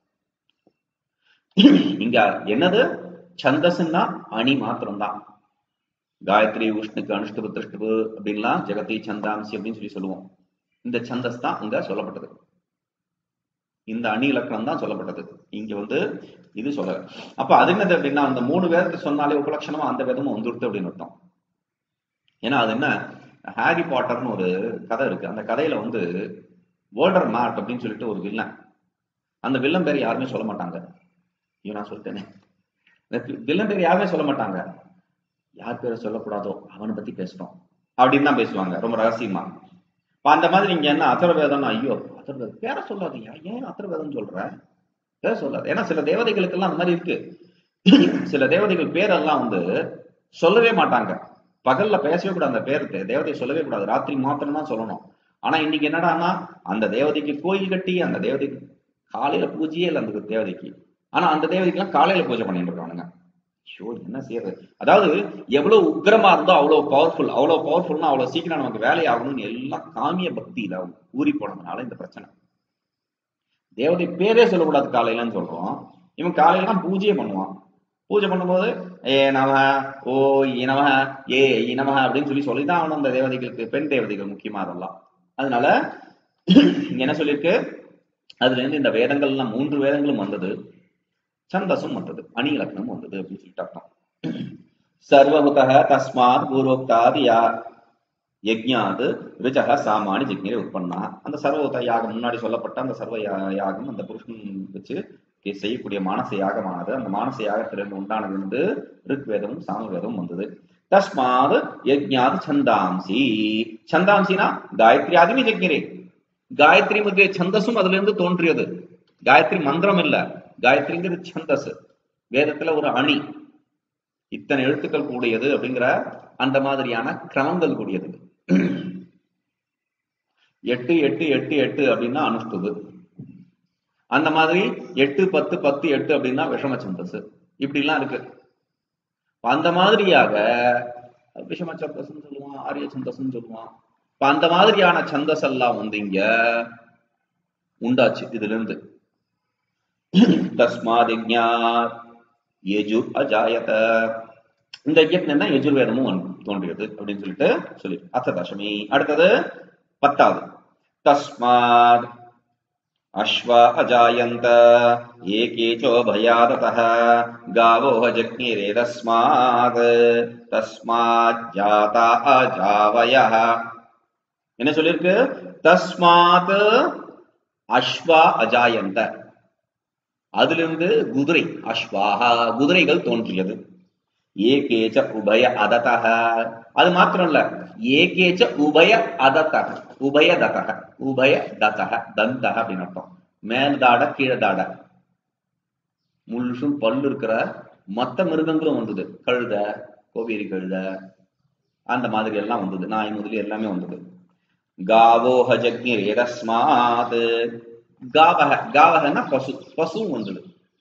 இங்க என்னது சந்தஸ்ன்னா அணி மாத்திரம்தான் காயத்ரி உஷ்ணுக்கு அனுஷ்டுபு திருஷ்டுபு அப்படின்லாம் ஜெகதி சந்தாம்சி அப்படின்னு சொல்லி சொல்லுவோம் இந்த சந்தஸ் தான் அங்க சொல்லப்பட்டது இந்த அணி இலக்கணம் தான் சொல்லப்பட்டது இங்க வந்து இது சொல்லல அப்ப அது என்னது அப்படின்னா அந்த மூணு வேதத்தை சொன்னாலே உபலட்சணமா அந்த வேதமும் வந்துருது அப்படின்னு அர்த்தம் ஏன்னா அது என்ன ஹாரி பாட்டர்னு ஒரு கதை இருக்கு அந்த கதையில வந்து வோல்டர் மார்ட் அப்படின்னு சொல்லிட்டு ஒரு வில்லன் அந்த வில்லன் பேர் யாருமே சொல்ல மாட்டாங்க ஐயோ நான் சொல்லிட்டேனே வில்லன் பேர் யாருமே சொல்ல மாட்டாங்க யார் பேரை சொல்லக்கூடாதோ அவனை பத்தி பேசுறோம் அப்படின்னு தான் பேசுவாங்க ரொம்ப ரகசியமா இப்ப அந்த மாதிரி இங்க என்ன அதர்வேதம் ஐயோ அதர்வேதம் பேரை சொல்லாதீங்க ஏன் அதர்வேதம் சொல்ற பேர் சொல்லாது ஏன்னா சில தேவதைகளுக்கு எல்லாம் அந்த மாதிரி இருக்கு சில தேவதைகள் பேரெல்லாம் வந்து சொல்லவே மாட்டாங்க பகல்ல பேசவே கூடாது அந்த பேர் தேவதையை சொல்லவே கூடாது ராத்திரி மாத்திரம் தான் சொல்லணும் ஆனா இன்னைக்கு என்னடான்னா அந்த தேவதைக்கு கோயில் கட்டி அந்த தேவதைக்கு காலையில பூஜையே இல்லை அந்த தேவதைக்கு ஆனா அந்த தேவதைக்கு எல்லாம் காலையில பூஜை பண்ணிட்டு இருக்கானுங்க ஷோ என்ன செய்யறது அதாவது எவ்வளவு உக்கிரமா இருந்தோ அவ்வளவு பவர்ஃபுல் அவ்வளவு பவர்ஃபுல்னா அவ்வளவு சீக்கிரம் நமக்கு வேலை ஆகணும்னு எல்லாம் காமிய பக்தியில ஊறி போனதுனால இந்த பிரச்சனை தேவதை பேரே சொல்லக்கூடாது காலையிலன்னு சொல்றோம் இவன் காலையில தான் பூஜையே பண்ணுவான் பூஜை பண்ணும்போது ஏ நம ஓ இனம ஏ இனம அப்படின்னு சொல்லி சொல்லிதான் அவனும் அந்த தேவதைகளுக்கு பெண் தேவதைகள் முக்கியமா அதெல்லாம் அதனால இங்க என்ன சொல்லியிருக்கு அதுல இருந்து இந்த வேதங்கள் எல்லாம் மூன்று வேதங்களும் வந்தது சந்தஸும் வந்தது அணி இலக்கணம் வந்தது அப்படின்னு சொல்லிட்டு அர்த்தம் சர்வமுக தஸ்மாத் பூர்வோக்தாதி யா யஜ்ஞாத் ரிஜக சாமானி ஜிக்னிரை உற்பன்னா அந்த சர்வத யாகம் முன்னாடி சொல்லப்பட்ட அந்த சர்வ யா- யாகம் அந்த புருஷன் வச்சு கே- செய்யக்கூடிய மானச யாகமானது அந்த மானச யாகத்திலிருந்து உண்டானது வந்து ரிக்வேதமும் சாமவேதமும் வந்தது தஸ்மாத் யஜ்ஞாத் சந்தாம்சி சந்தாம்சினா காயத்ரி ஆதிமி ஜக்ஞரே காயத்ரி முதலிய சந்தஸும் அதுல இருந்து தோன்றியது காயத்ரி மந்திரம் இல்ல காயத்ரிங்கிறது சந்தஸ் வேதத்துல ஒரு அணி இத்தனை எழுத்துக்கள் கூடியது அப்படிங்கிற அந்த மாதிரியான கிரமங்கள் கூடியது எட்டு எட்டு எட்டு எட்டு அப்படின்னா அனுஷ்டுது அந்த மாதிரி எட்டு பத்து பத்து எட்டு அப்படின்னா விஷம சந்தஸ் இப்படி எல்லாம் இருக்கு இப்ப அந்த மாதிரியாக விஷம சந்தஸ்ன்னு சொல்லுவான் ஆரிய சந்தஸ்ன்னு சொல்லுவான் இப்ப அந்த மாதிரியான சந்தஸ் எல்லாம் வந்து இங்க உண்டாச்சு இதுல இருந்து தஸ்மாத் யஜ்ஞாத் யஜுர் அஜாயத இந்த யஜ்ஞம் யஜுர்வேதமும் வந்து தோன்றியது அப்படின்னு சொல்லிட்டு சொல்லி அத்த தசமி அடுத்தது பத்தாவது தஸ்மாத் अश्वा अजायन्त एके चोभयादतः गावो जज्ञिरे तस्मात् तस्माज्जाता अजावयः என்ன சொல்லிருக்கு தஸ்மாத் அஸ்வா அஜாயந்த அதிலிருந்து குதிரை அஸ்வாஹா குதிரைகள் தோன்றியது ஏகேச்ச உபய அததக அது மாத்திரம் இல்ல ஏகேச்ச உபய அததக உபய ததக உபய ததக தந்தக அப்படின்னு அர்த்தம் மேல் தாட கீழே தாட முழுசும் பல்லு இருக்கிற மத்த மிருகங்களும் வந்தது கழுத கோவேரி கழுத அந்த மாதிரி எல்லாம் வந்தது நாய் முதலி எல்லாமே வந்தது காவோ ஹஜக்னிரே தஸ்மாத் காவக காவகன்னா பசு பசுவும் வந்தது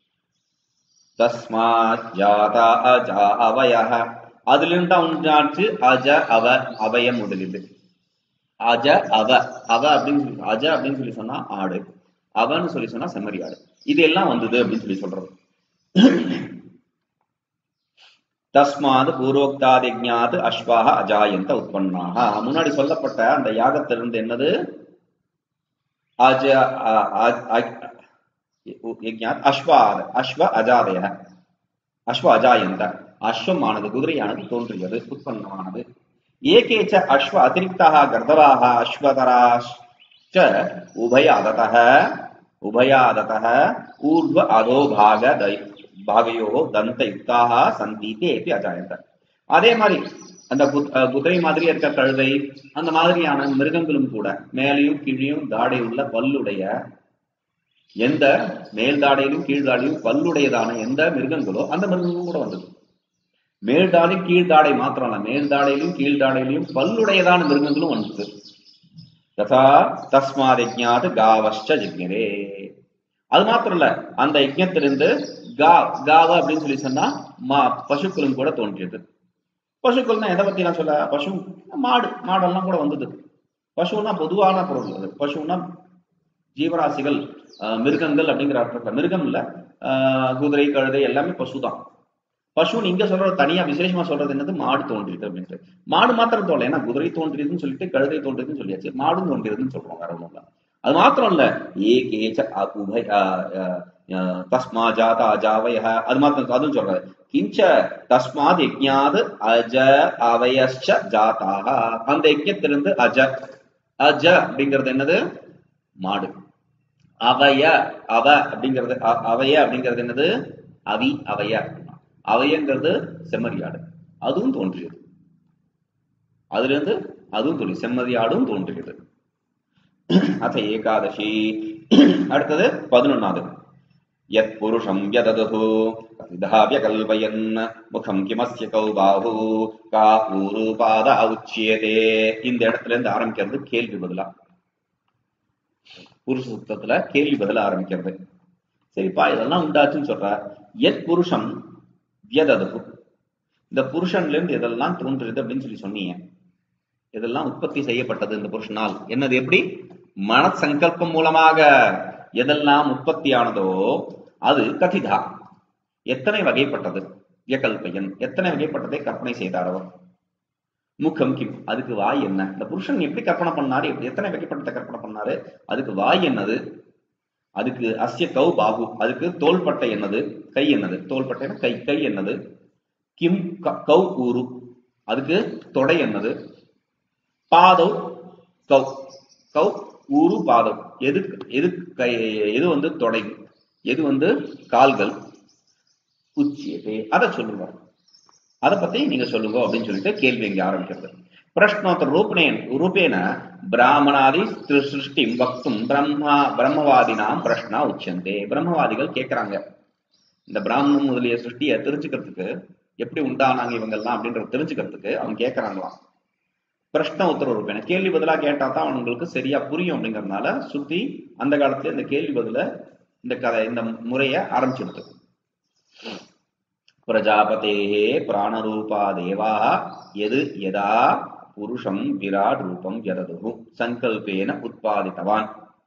தஸ்மாத் ஜாதா அஜா அவயஹ அதிலிருந்தா உண்டாச்சு அஜ அவ அவயம் முதலிது அஜ அவ அவ அப்படின்னு சொல்லி அஜ அப்படின்னு சொல்லி சொன்னா ஆடு அவன்னு சொல்லி சொன்னா செம்மறி ஆடு இது எல்லாம் வந்தது அப்படின்னு சொல்லி சொல்றது தஸ்மாத் பூர்வோக்தாதிஜாத் அஸ்வாக அஜாயந்த உற்பன்னாக முன்னாடி சொல்லப்பட்ட அந்த யாகத்திலிருந்து என்னது அஜ அ- அ- அ- யஜ்ஞாத் அஸ்வாத் அஸ்வ அஜாதய அஸ்வ அஜாயந்த அஸ்வமானது குதிரையானது தோன்றியது உற்பன்னமானது ஏகேச்ச அஸ்வ அதிரிக்தாக கர்தவாக அஸ்வதராச்ச உபயாததः உபயாததः ஊர்வ அதோ பாக தை பாகையோ தந்தயுக்தாக சந்தி தேபி அஜாயந்த அதே மாதிரி அந்த குத்- அஹ் குதிரை மாதிரி இருக்க கழுதை அந்த மாதிரியான மிருகங்களும் கூட மேலையும் கீழையும் தாடை உள்ள பல்லுடைய எந்த மேல் தாடையிலும் கீழ் தாடையும் பல்லுடையதான எந்த மிருகங்களோ அந்த மிருகங்களும் கூட வந்தது மேல் தாடை கீழ் தாடை மாத்திரம் இல்ல மேல் தாடையிலும் கீழ் தாடையிலும் பல்லுடையதான மிருகங்களும் வந்தது ததா தஸ்மாத் யஜ்ஞாத் காவஷ்ச ஜிக்ஞரே அது மாத்திரம் இல்ல அந்த யஜ்ஞத்திலிருந்து கா காவ அப்படின்னு சொல்லி சொன்னா மா பசுக்களும் கூட தோன்றியது பசுக்கள்னா எதை பத்தி நான் சொல்ல பசு மாடு மாடெல்லாம் கூட வந்தது பசுன்னா பொதுவான பொருள் அது பசுன்னா ஜீவராசிகள் ஆஹ், மிருகங்கள் அப்படிங்கிற அர்த்தத்துல மிருகம் இல்ல ஆஹ், குதிரை கழுதை எல்லாமே பசுதான் பசுன்னு இங்க சொல்றது தனியா விசேஷமா சொல்றது என்னது மாடு தோன்றியது அப்படின்ட்டு மாடு மாத்திரம் தோணல ஏன்னா குதிரை தோன்றியதுன்னு சொல்லிட்டு கழுதை தோன்றியதுன்னு சொல்லியாச்சு மாடும் தோன்றியதுன்னு சொல்றோம் வேற ஒண்ணும் இல்ல அது மாத்திரம் இல்ல ஏகேச்ச அ- உபய ஆஹ், ஆஹ், ஆஹ், தஸ்மா ஜாதா அஜாவய அது மாத்திரம் அதுவும் சொல்றாரு கிஞ்ச தஸ்மாத் யஜ்ஞாத் அஜ அவயச்ச ஜாதாக அந்த யஜ்ஞத்திலிருந்து அஜ அஜ அப்படிங்கிறது என்னது மாடு அவய அவ அப்படிங்கிறது அ- அவய அப்படிங்கிறது என்னது அவி அவய அவயங்கிறது செம்மறியாடு அதுவும் தோன்றியது அதுல இருந்து அதுவும் தோன்றி செம்மறியாடும் தோன்றியது அத ஏகாதசி அடுத்தது பதினொன்னாவது யத் புருஷம் யததுஹு கவிதாவிய கல்பயன் முகம் கிமஸ்ய கௌ பாஹு கா ஊரு பாதா உச்சியதே இந்த இடத்துல இருந்து ஆரம்பிக்கிறது கேள்வி பதிலா புருஷ சுத்தத்துல கேள்வி பதிலா ஆரம்பிக்கிறது சரிப்பா இதெல்லாம் உண்டாச்சுன்னு சொல்ற எத் புருஷம் வியததுகு இந்த புருஷன்ல இருந்து எதெல்லாம் தோன்றுறது அப்படின்னு சொல்லி சொன்னீங்க இதெல்லாம் உற்பத்தி செய்யப்பட்டது இந்த புருஷனால் என்னது எப்படி மனசங்கல்பம் மூலமாக எதெல்லாம் உற்பத்தியானதோ அது கதிதா எத்தனை வகைப்பட்டது வியகல்பயன் எத்தனை வகைப்பட்டதை கற்பனை செய்தார் அவர் முகம் கிம் அதுக்கு வாய் என்ன இந்த புருஷன் எப்படி கற்பனை பண்ணாரு எப்படி எத்தனை வகைப்பட்டதை கற்பனை பண்ணாரு அதுக்கு வாய் என்னது அதுக்கு அஸ்ய கௌ பாகு அதுக்கு தோள்பட்டை என்னது கை என்னது தோள்பட்டைனா கை கை என்னது கிம் க- கௌ ஊரு அதுக்கு தொடை என்னது பாதவ் கௌ கௌ ஊரு பாதம் எது எது கை எது வந்து தொடை எது வந்து கால்கள் உச்சியதே அதை சொல்லுங்க அதை பத்தி நீங்க சொல்லுங்க அப்படின்னு சொல்லிட்டு கேள்வி இங்க ஆரம்பிக்கிறது பிரஷ்னோத்தர ரூபேன் ரூபேன பிராமணாதி சிரு- சிருஷ்டி வக்தும் பிரம்மா பிரம்மவாதினாம் பிரஷ்னா உச்சந்தே பிரம்மவாதிகள் கேட்கறாங்க இந்த பிராமணன் முதலிய சிருஷ்டியை தெரிஞ்சுக்கிறதுக்கு எப்படி உண்டானாங்க இவங்க எல்லாம் அப்படின்றத தெரிஞ்சுக்கிறதுக்கு அவங்க கேட்கறாங்களாம் பிரஷ்ன உத்தரவு ரூபேன கேள்வி பதிலா கேட்டா தான் அவங்களுக்கு சரியா புரியும் அப்படிங்கறதுனால சுத்தி அந்த காலத்துல இந்த கேள்வி பதில இந்த கதை இந்த முறைய ஆரம்பிச்சிடுது பிரஜாபதேஹே பிராணரூபா தேவாः எது யதா புருஷம் விராட் ரூபம் யததுஹு சங்கல்பேன உத்பாதித்தவான்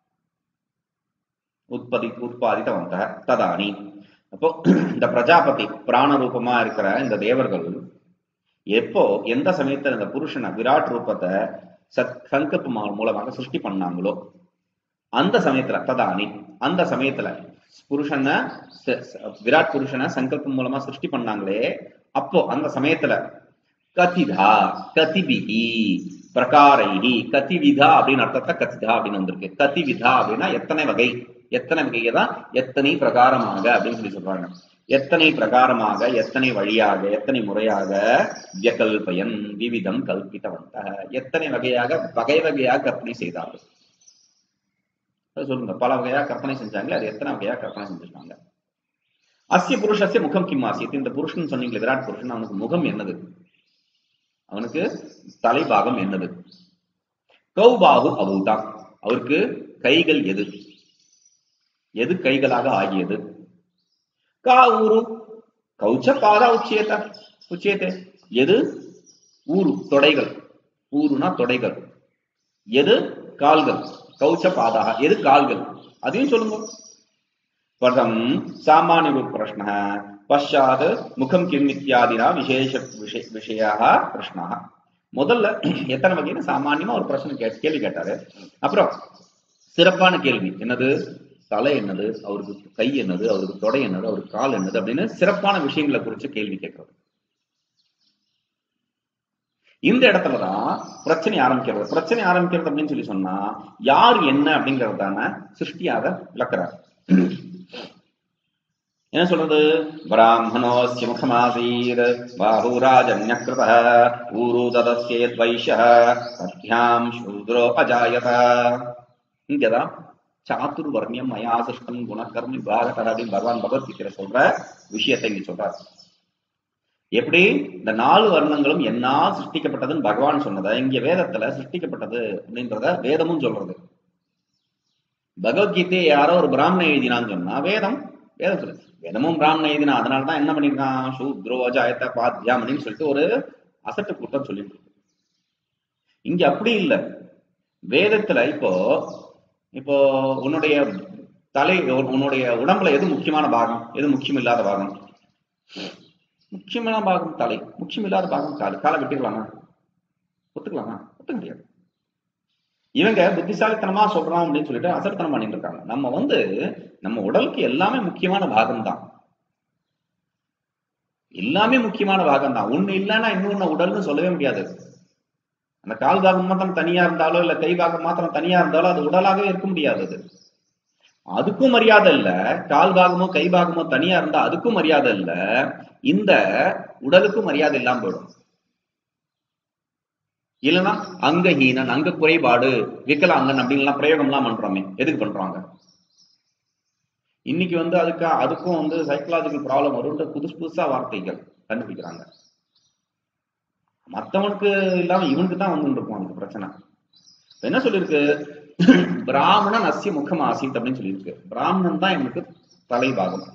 உற்பதி உத்பாதித்தவந்தக ததானி அப்போ இந்த பிரஜாபதி பிராண ரூபமா இருக்கிற இந்த தேவர்கள் எப்போ எந்த சமயத்துல இந்த புருஷனை விராட் ரூபத்தை சத் சங்கல்ப மூலமாக சிருஷ்டி பண்ணாங்களோ அந்த சமயத்துல ததானி அந்த சமயத்துல புருஷனை ச- ச- விராட் புருஷனை சங்கல்பம் மூலமா சிருஷ்டி பண்ணாங்களே அப்போ அந்த சமயத்துல கதிதா கதிபிகி பிரகாரைஹி கதிவிதா அப்படின்னு அர்த்தத்தை கதிதா அப்படின்னு வந்திருக்கு கதிவிதா அப்படின்னா எத்தனை வகை எத்தனை வகையை தான் எத்தனை பிரகாரமாக அப்படின்னு சொல்லி சொல்றாங்க எத்தனை பிரகாரமாக எத்தனை வழியாக எத்தனை முறையாக வியகல்பயன் விவிதம் கல்பித்தவந்த எத்தனை வகையாக வகை வகையாக கற்பனை செய்தார்கள் அது சொல்லுங்க பல வகையா கற்பனை செஞ்சாங்களே அது எத்தனை வகையா கற்பனை செஞ்சிருக்காங்க அஸ்ய புருஷஸ்ய முகம் கிம் ஆசியத் இந்த புருஷன் சொன்னீங்களே விராட் புருஷன் அவனுக்கு முகம் என்னது அவனுக்கு தலைபாகம் என்னது கௌபாகு அவுதான் அவருக்கு கைகள் எது எது கைகளாக ஆகியது கா ஊரு கௌச்ச பாதா உச்சியத உச்சியத்தே எது ஊரு தொடைகள் ஊருனா தொடைகள் எது கால்கள் கௌச்ச பாதாக எது கால்கள் அதையும் சொல்லுங்க பதம் சாமானிய பிரஷ்ன பஷாத் முகம் கிம் இத்தியாதினா விசேஷ விஷய விஷயாக பிரஷ்னா முதல்ல எத்தனை வகைன்னு சாமானியமா ஒரு பிரச்சனை கே கேள்வி கேட்டாரு அப்புறம் சிறப்பான கேள்வி என்னது தலை என்னது அவருக்கு கை என்னது அவருக்கு தொடை என்னது அவருக்கு கால் என்னது அப்படின்னு சிறப்பான விஷயங்களை குறித்து கேள்வி கேட்கறது இந்த இடத்துலதான் பிரச்சனை ஆரம்பிக்கிறது பிரச்சனை ஆரம்பிக்கிறது அப்படின்னு சொல்லி சொன்னா யார் என்ன அப்படிங்கறதான சிருஷ்டியாக விளக்குறார் என்ன சொல்றது பிராமணோஸ்ய முகமாசீர் பாஹூராஜன்யகிருத ஊரு ததஸ்யேத் வைஷ்ய தத்யாம் சூத்ரோ அஜாயத இங்கதான் சாத்துர்வர்ணியம் மயா சிருஷ்டம் குணகர்ம விபாகத்தர் அப்படின்னு பகவான் பகவத்கீதையில சொல்ற விஷயத்தை இங்க சொல்றார் எப்படி இந்த நாலு வர்ணங்களும் என்ன சிருஷ்டிக்கப்பட்டதுன்னு பகவான் சொன்னதை இங்க வேதத்துல சிருஷ்டிக்கப்பட்டது அப்படின்றத வேதமும் சொல்றது பகவத்கீதையை யாரோ ஒரு பிராமணன் எழுதினான்னு சொன்னா வேதம் வேதம் சொல்லு வேதமும் பிராமணன் எழுதினா அதனாலதான் என்ன பண்ணிருக்கான் சூத்ரோ அஜாயத்த பாத்தியாம் அப்படின்னு சொல்லிட்டு ஒரு அசட்டு கூட்டம் சொல்லிட்டு இருக்கு இங்க அப்படி இல்லை வேதத்துல இப்போ இப்போ உன்னுடைய தலை உன்னுடைய உடம்புல எது முக்கியமான பாகம் எது முக்கியம் இல்லாத பாகம் முக்கியமான பாகம் தலை முக்கியம் இல்லாத பாகம் கால் காலை வெட்டிக்கலாமா ஒத்துக்கலாமா ஒத்துக்க முடியாது இவங்க புத்திசாலித்தனமா சொல்றான் அப்படின்னு சொல்லிட்டு அசர்த்தனம் பண்ணிட்டு இருக்காங்க நம்ம வந்து நம்ம உடலுக்கு எல்லாமே முக்கியமான பாகம் தான் எல்லாமே முக்கியமான பாகம் தான் ஒண்ணு இல்லைன்னா இன்னொன்னு உடல்னு சொல்லவே முடியாது அந்த கால் பாகம் மாத்திரம் தனியா இருந்தாலோ இல்ல கை பாகம் மாத்திரம் தனியா இருந்தாலோ அது உடலாகவே இருக்க முடியாது அது அதுக்கும் மரியாதை இல்ல கால் பாகமோ கை பாகமோ தனியா இருந்தா அதுக்கும் மரியாதை இல்ல இந்த உடலுக்கும் மரியாதை இல்லாம போயிடும் இல்லைன்னா அங்கஹீனன் அங்க குறைபாடு விக்கலாங்கன் அப்படின்லாம் பிரயோகம் எல்லாம் பண்றோமே எதுக்கு பண்றாங்க இன்னைக்கு வந்து அதுக்கு அதுக்கும் வந்து சைக்கலாஜிக்கல் ப்ராப்ளம் வரும்ன்ற புதுசு புதுசா வார்த்தைகள் கண்டுபிடிக்கிறாங்க மத்தவனுக்கு இல்லாம இவனுக்கு தான் வந்து இருக்கும் அந்த பிரச்சனை இப்ப என்ன சொல்லியிருக்கு பிராமணன் அசிய முகம் ஆசித் அப்படின்னு சொல்லியிருக்கு பிராமணன் தான் இவனுக்கு தலைபாகம்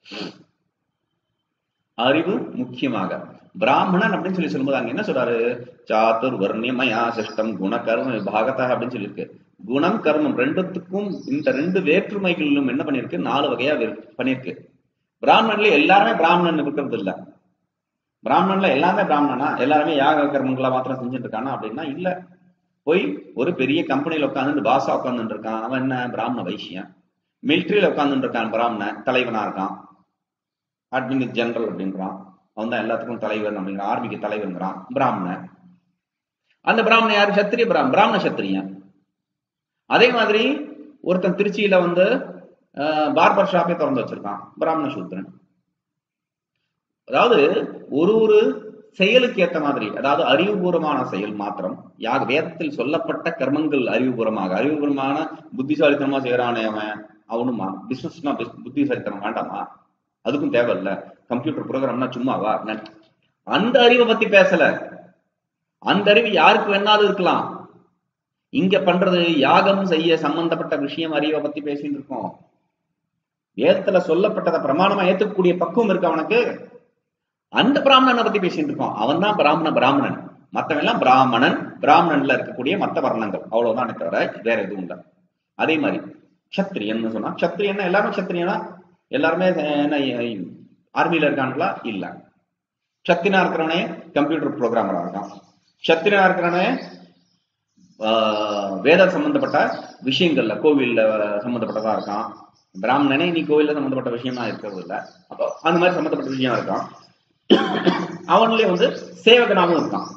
அறிவு முக்கியமாக பிராமணன் அப்படின்னு சொல்லி சொல்லும்போது அங்க என்ன சொல்றாரு சாத்துர் வர்ணிமயா சிஷ்டம் குணகர்ம விபாகத்தா அப்படின்னு சொல்லியிருக்கு குணம் கர்மம் ரெண்டுத்துக்கும் இந்த ரெண்டு வேற்றுமைகளிலும் என்ன பண்ணிருக்கு நாலு வகையா வே- பண்ணிருக்கு பிராமணன்ல எல்லாருமே பிராமணன் இருக்கிறது இல்ல பிராமணன்ல எல்லாமே பிராமணனா எல்லாருமே யாக கர்மங்களா மாத்திரம் செஞ்சுட்டு இருக்கானா அப்படின்னா இல்ல போய் ஒரு பெரிய கம்பெனில உட்காந்து பாசா உட்காந்துட்டு இருக்கான் அவன் என்ன பிராமண வைசியன் மிலிட்ரியில உட்காந்துட்டு இருக்கான் பிராமணன் தலைவனா இருக்கான் அட்மின் ஜெனரல் அப்படின்றான் அவன் தான் எல்லாத்துக்கும் தலைவன் அப்படிங்கிறான் ஆர்மிக்கு தலைவருங்கிறான் பிராமணன் அந்த பிராமணன் யாரு சத்திரிய பிராம பிராமண சத்திரியன் அதே மாதிரி ஒருத்தன் திருச்சியில வந்து பார்பர் ஷாப்பே திறந்து வச்சிருக்கான் பிராமண சூத்திரன் அதாவது ஒரு ஒரு செயலுக்கு ஏத்த மாதிரி அதாவது அறிவுபூர்வமான செயல் மாத்திரம் யாக வேதத்தில் சொல்லப்பட்ட கர்மங்கள் அறிவுபூர்வமாக அறிவுபூர்வமான புத்திசாலித்தனமா செய்யறானே அவன் அவனுமா பிசினஸ்னா புத்திசாலித்தனம் வேண்டாமா அதுக்கும் தேவையில்ல கம்ப்யூட்டர் ப்ரோக்ராம்னா சும்மாவா ந- அந்த அறிவை பத்தி பேசல அந்த அறிவு யாருக்கு வேணாலும் இருக்கலாம் இங்க பண்றது யாகம் செய்ய சம்பந்தப்பட்ட விஷயம் அறிவை பத்தி பேசிட்டு இருக்கோம் வேதத்துல சொல்லப்பட்டதை பிரமாணமா ஏத்துக்கக்கூடிய பக்குவம் இருக்கு அவனுக்கு அந்த பிராமணனை பத்தி பேசிட்டு இருக்கோம் அவன் தான் பிராமண பிராமணன் மத்தவன் எல்லாம் பிராமணன் பிராமணன்ல இருக்கக்கூடிய மத்த வர்ணங்கள் அவ்வளவுதானே தவிர வேற எதுவும் இல்லை அதே மாதிரி க்ஷத்ரியன்னு சொன்னா க்ஷத்ரியன்னா எல்லாரும் க்ஷத்ரியனா எல்லாருமே அஹ், என்ன ஆர்மியில இருக்காங்களா இல்ல க்ஷத்தினா இருக்கிறவனே கம்ப்யூட்டர் ப்ரோக்ராமரா இருக்கான் க்ஷத்திரனா இருக்கிறவனே ஆஹ், வேத சம்பந்தப்பட்ட விஷயங்கள்ல கோவில்ல சம்பந்தப்பட்டதா இருக்கான் பிராமணனே நீ கோவில்ல சம்பந்தப்பட்ட விஷயமா இருக்கிறது இல்ல அப்போ அந்த மாதிரி சம்பந்தப்பட்ட விஷயம் இருக்கான் அவன்லயே வந்து சேவகனாவும் இருக்கான்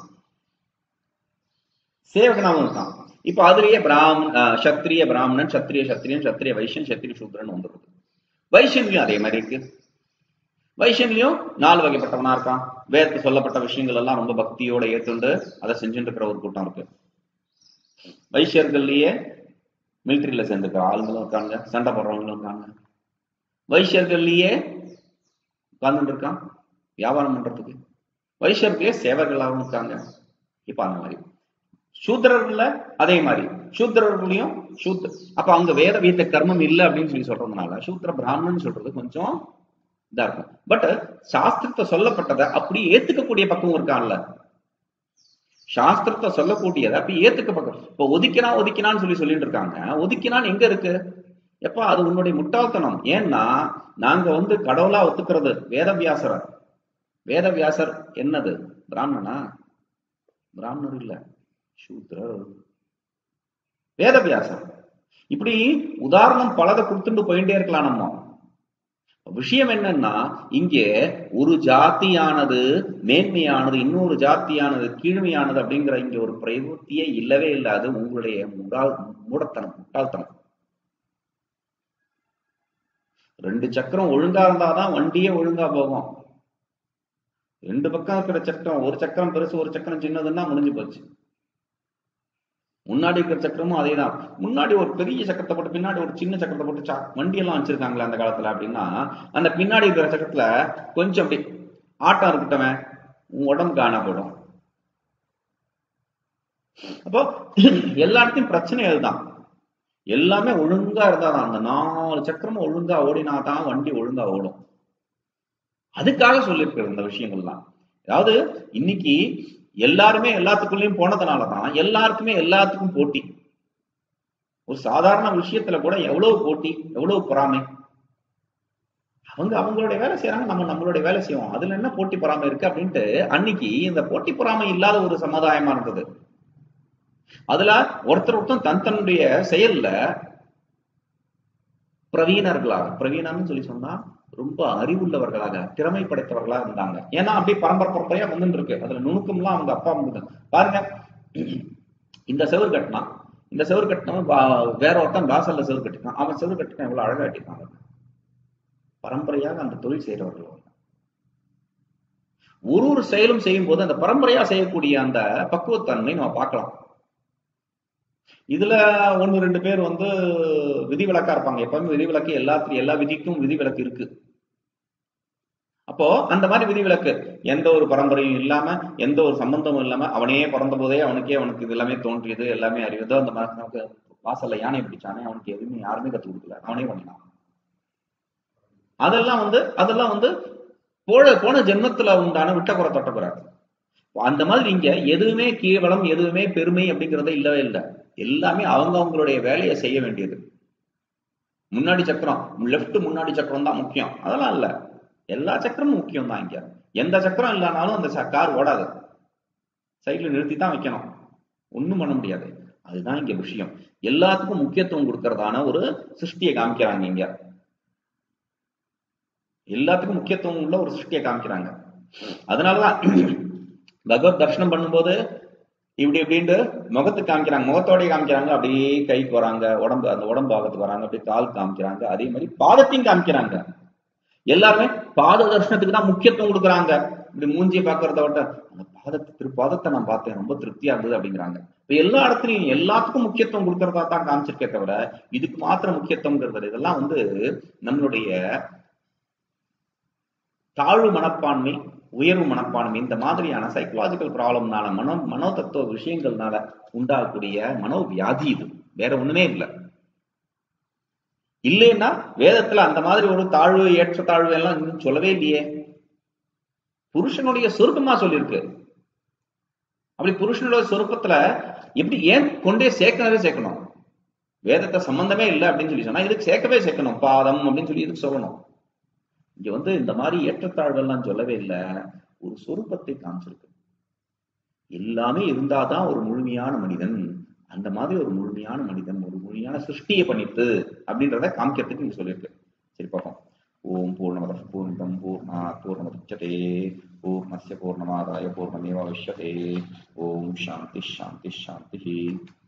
சேவகனாவும் இருக்கான் இப்ப அதுலயே பிராமண சத்திரிய பிராமணன் சத்திரிய சத்திரியன் சத்திரிய வைஷ்யன் சத்திரிய சூத்ரன் வந்துருது வைஷ்யன்லயும் அதே மாதிரி இருக்கு வைஷ்யன்லயும் நாலு வகைப்பட்டவனா இருக்கான் வேதத்துல சொல்லப்பட்ட விஷயங்கள் எல்லாம் ரொம்ப பக்தியோட ஏத்துண்டு அதை செஞ்சுட்டு இருக்கிற ஒரு கூட்டம் இருக்கு வைஷ்யர்கள்லயே மிலிட்டரியில சேர்ந்துக்கிற ஆளுங்களும் இருக்காங்க சண்டை போடுறவங்களும் இருக்காங்க வைஷ்யர்கள்லயே உட்கார்ந்துட்டு இருக்கான் வியாபாரம் பண்றதுக்கு வைஷ்யர்களே சேவர்களாகவும் இருக்காங்க இப்ப அந்த மாதிரி சூத்திரர்கள்ல அதே மாதிரி சூத்திரர்களையும் சூத் அப்ப அங்க வேத வீத்த கர்மம் இல்ல அப்படின்னு சொல்லி சொல்றதுனால சூத்திர பிராமணன் சொல்றது கொஞ்சம் இதா இருக்கும் பட் சாஸ்திரத்தை சொல்லப்பட்டதை அப்படி ஏத்துக்கக்கூடிய பக்கம் இருக்கான்ல சாஸ்திரத்தை சொல்லக்கூடியதை அப்படி ஏத்துக்க பக்கம் இப்ப ஒதுக்கினா ஒதுக்கினான்னு சொல்லி சொல்லிட்டு இருக்காங்க ஒதுக்கினான்னு எங்க இருக்கு எப்ப அது உன்னுடைய முட்டாள்தனம் ஏன்னா நாங்க வந்து கடவுளா ஒத்துக்கிறது வேதவியாசர வேதவியாசர் என்னது பிராமணனா பிராமணர் இல்ல சூத்ரர் வேதவியாசர் இப்படி உதாரணம் பலதை கொடுத்துட்டு போயிட்டே இருக்கலாம் நம்ம விஷயம் என்னன்னா இங்கே ஒரு ஜாத்தியானது மேன்மையானது இன்னொரு ஜாத்தியானது கீழ்மையானது அப்படிங்கிற இங்க ஒரு பிரவೃத்தியே இல்லவே இல்லை அது உங்களுடைய முடால் மூடத்தனம் முட்டாள்தனம் ரெண்டு சக்கரம் ஒழுங்கா இருந்தாதான் வண்டியே ஒழுங்கா போகும் ரெண்டு பக்கம் இருக்கிற சக்கரம் ஒரு சக்கரம் பெருசு ஒரு சக்கரம் சின்னதுன்னா முடிஞ்சு போச்சு முன்னாடி இருக்கிற சக்கரமும் அதேதான் முன்னாடி ஒரு பெரிய சக்கரத்தை போட்டு பின்னாடி ஒரு சின்ன சக்கரத்தை போட்டு சா- வண்டி எல்லாம் வச்சிருக்காங்களே அந்த காலத்துல அப்படின்னா அந்த பின்னாடி இருக்கிற சக்கரத்துல கொஞ்சம் அப்படி ஆட்டம் இருக்கட்டவன் உன் உடம்பு காணா போயிடும் அப்போ எல்லா இடத்தையும் பிரச்சனை அதுதான் எல்லாமே ஒழுங்கா இருந்தாதான் அந்த நாலு சக்கரமும் ஒழுங்கா ஓடினா தான் வண்டி ஒழுங்கா ஓடும் அதுக்காக சொல்லியிருக்கிறது இந்த விஷயங்கள்லாம் அதாவது இன்னைக்கு எல்லாருமே எல்லாத்துக்குள்ளேயும் போனதுனாலதான் எல்லாருக்குமே எல்லாத்துக்கும் போட்டி ஒரு சாதாரண விஷயத்துல கூட எவ்வளவு போட்டி எவ்வளவு பொறாமை அவங்க அவங்களுடைய வேலை செய்யறாங்க நம்ம நம்மளுடைய வேலை செய்வோம் அதுல என்ன போட்டி பொறாமை இருக்கு அப்படின்ட்டு அன்னைக்கு இந்த போட்டி பொறாமை இல்லாத ஒரு சமுதாயமா இருந்தது அதுல ஒருத்தர் ஒருத்தன் தன் தன்னுடைய செயல்ல பிரவீனர்களாக பிரவீனம்னு சொல்லி சொன்னா ரொம்ப அறிவுள்ளவர்களாக திறமை படைத்தவர்களாக இருந்தாங்க ஏன்னா அப்படி பரம்பரை பரம்பரையா வந்துட்டு இருக்கு அதுல நுணுக்கம்லாம் அவங்க அப்பா வந்து பாருங்க இந்த செவர் கட்டினான் இந்த செவர் கட்டினவன் வா- வேற ஒருத்தன் வாசல்ல செவர் கட்டினான் அவன் செவர் கட்டினான் எவ்வளவு அழகா கட்டினான் பரம்பரையாக அந்த தொழில் செய்யறவர்கள் அவங்க. ஒரு ஒரு செயலும் செய்யும் போது அந்த பரம்பரையா செய்யக்கூடிய அந்த பக்குவத்தன்மை நம்ம பார்க்கலாம் இதுல ஒன்னு ரெண்டு பேர் வந்து விதிவிலக்கா இருப்பாங்க எப்பவுமே விதிவிலக்கு எல்லாத்துலயும் எல்லா விதிக்கும் விதிவிலக்கு இருக்கு அப்போ அந்த மாதிரி விதிவிலக்கு எந்த ஒரு பரம்பரையும் இல்லாம எந்த ஒரு சம்பந்தமும் இல்லாம அவனே பிறந்த போதே அவனுக்கே அவனுக்கு இது எல்லாமே தோன்றியது எல்லாமே அறிவுதோ அந்த மாதிரி நமக்கு வாசல்ல யானை பிடிச்சானே அவனுக்கு எதுவுமே யாருமே கத்து கொடுக்கல அவனே பண்ணினான் அதெல்லாம் வந்து அதெல்லாம் வந்து போன போன ஜென்மத்துல உண்டான விட்டக்குறை தொட்டக்குறை அந்த மாதிரி இங்க எதுவுமே கேவலம் எதுவுமே பெருமை அப்படிங்கறதே இல்லவே இல்லை எல்லாமே அவங்க அவங்களுடைய வேலையை செய்ய வேண்டியது முன்னாடி சக்கரம் லெஃப்ட் முன்னாடி சக்கரம் தான் முக்கியம் அதெல்லாம் இல்ல எல்லா சக்கரமும் முக்கியம் தான் இங்க எந்த சக்கரம் இல்லைனாலும் அந்த ச- கார் ஓடாது சைட்ல நிறுத்தி தான் வைக்கணும் ஒண்ணும் பண்ண முடியாது அதுதான் இங்க விஷயம் எல்லாத்துக்கும் முக்கியத்துவம் கொடுக்கறதான ஒரு சிருஷ்டியை காமிக்கிறாங்க இங்க எல்லாத்துக்கும் முக்கியத்துவம் உள்ள ஒரு சிருஷ்டியை காமிக்கிறாங்க அதனாலதான் பகவத் தர்ஷனம் பண்ணும்போது இப்படி இப்படின்ட்டு முகத்துக்கு காமிக்கிறாங்க முகத்தோடய காமிக்கிறாங்க அப்படியே கைக்கு வராங்க உடம்பு அந்த உடம்பு பாகத்துக்கு வராங்க அப்படியே கால் காமிக்கிறாங்க அதே மாதிரி பாதத்தையும் காமிக்கிறாங்க எல்லாருமே பாத தர்ஷனத்துக்கு தான் முக்கியத்துவம் கொடுக்குறாங்க இப்படி மூஞ்சியை பாக்குறத விட அந்த பாதத்தை திரு பாதத்தை நான் பார்த்தேன் ரொம்ப திருப்தியா இருந்தது அப்படிங்கிறாங்க இப்ப எல்லா இடத்துலயும் எல்லாத்துக்கும் முக்கியத்துவம் கொடுக்கறதா தான் காமிச்சிருக்கே தவிர இதுக்கு மாத்திரம் முக்கியத்துவம்ங்கிறது இதெல்லாம் வந்து நம்மளுடைய தாழ்வு மனப்பான்மை உயர்வு மனப்பான்மை இந்த மாதிரியான சைக்கலாஜிக்கல் ப்ராப்ளம்னால மனோ மனோ தத்துவ விஷயங்கள்னால உண்டாகக்கூடிய மனோவியாதி இது வேற ஒண்ணுமே இல்லை இல்லைன்னா வேதத்துல அந்த மாதிரி ஒரு தாழ்வு ஏற்ற தாழ்வு எல்லாம் இன்னும் சொல்லவே இல்லையே புருஷனுடைய சொருக்கமா சொல்லியிருக்கு அப்படி புருஷனுடைய சொருக்கத்துல எப்படி ஏன் கொண்டே சேர்க்கவே சேர்க்கணும் வேதத்தை சம்பந்தமே இல்லை அப்படின்னு சொல்லி சொன்னா இதுக்கு சேர்க்கவே சேர்க்கணும் பாதம் அப்படின்னு சொல்லி இதுக்கு சொல்லணும் இங்க வந்து இந்த மாதிரி ஏற்றத்தாழ்வெல்லாம் சொல்லவே இல்லை ஒரு சொருப்பத்தை காமிச்சிருக்கு எல்லாமே இருந்தாதான் ஒரு முழுமையான மனிதன் அந்த மாதிரி ஒரு முழுமையான மனிதன் ஒரு முழுமையான சிருஷ்டியை பண்ணிட்டு அப்படின்றத காமிக்கிறதுக்கு இங்க சொல்லியிருக்கு சரி பார்ப்போம் ஓம் பூர்ணமத பூர்ணம் பூர்ணா பூர்ணமுதச்சதே பூர்ணஸ்ய பூர்ணமாதாய பூர்ணமேவாவசியதே ஓம் சாந்தி சாந்தி சாந்தி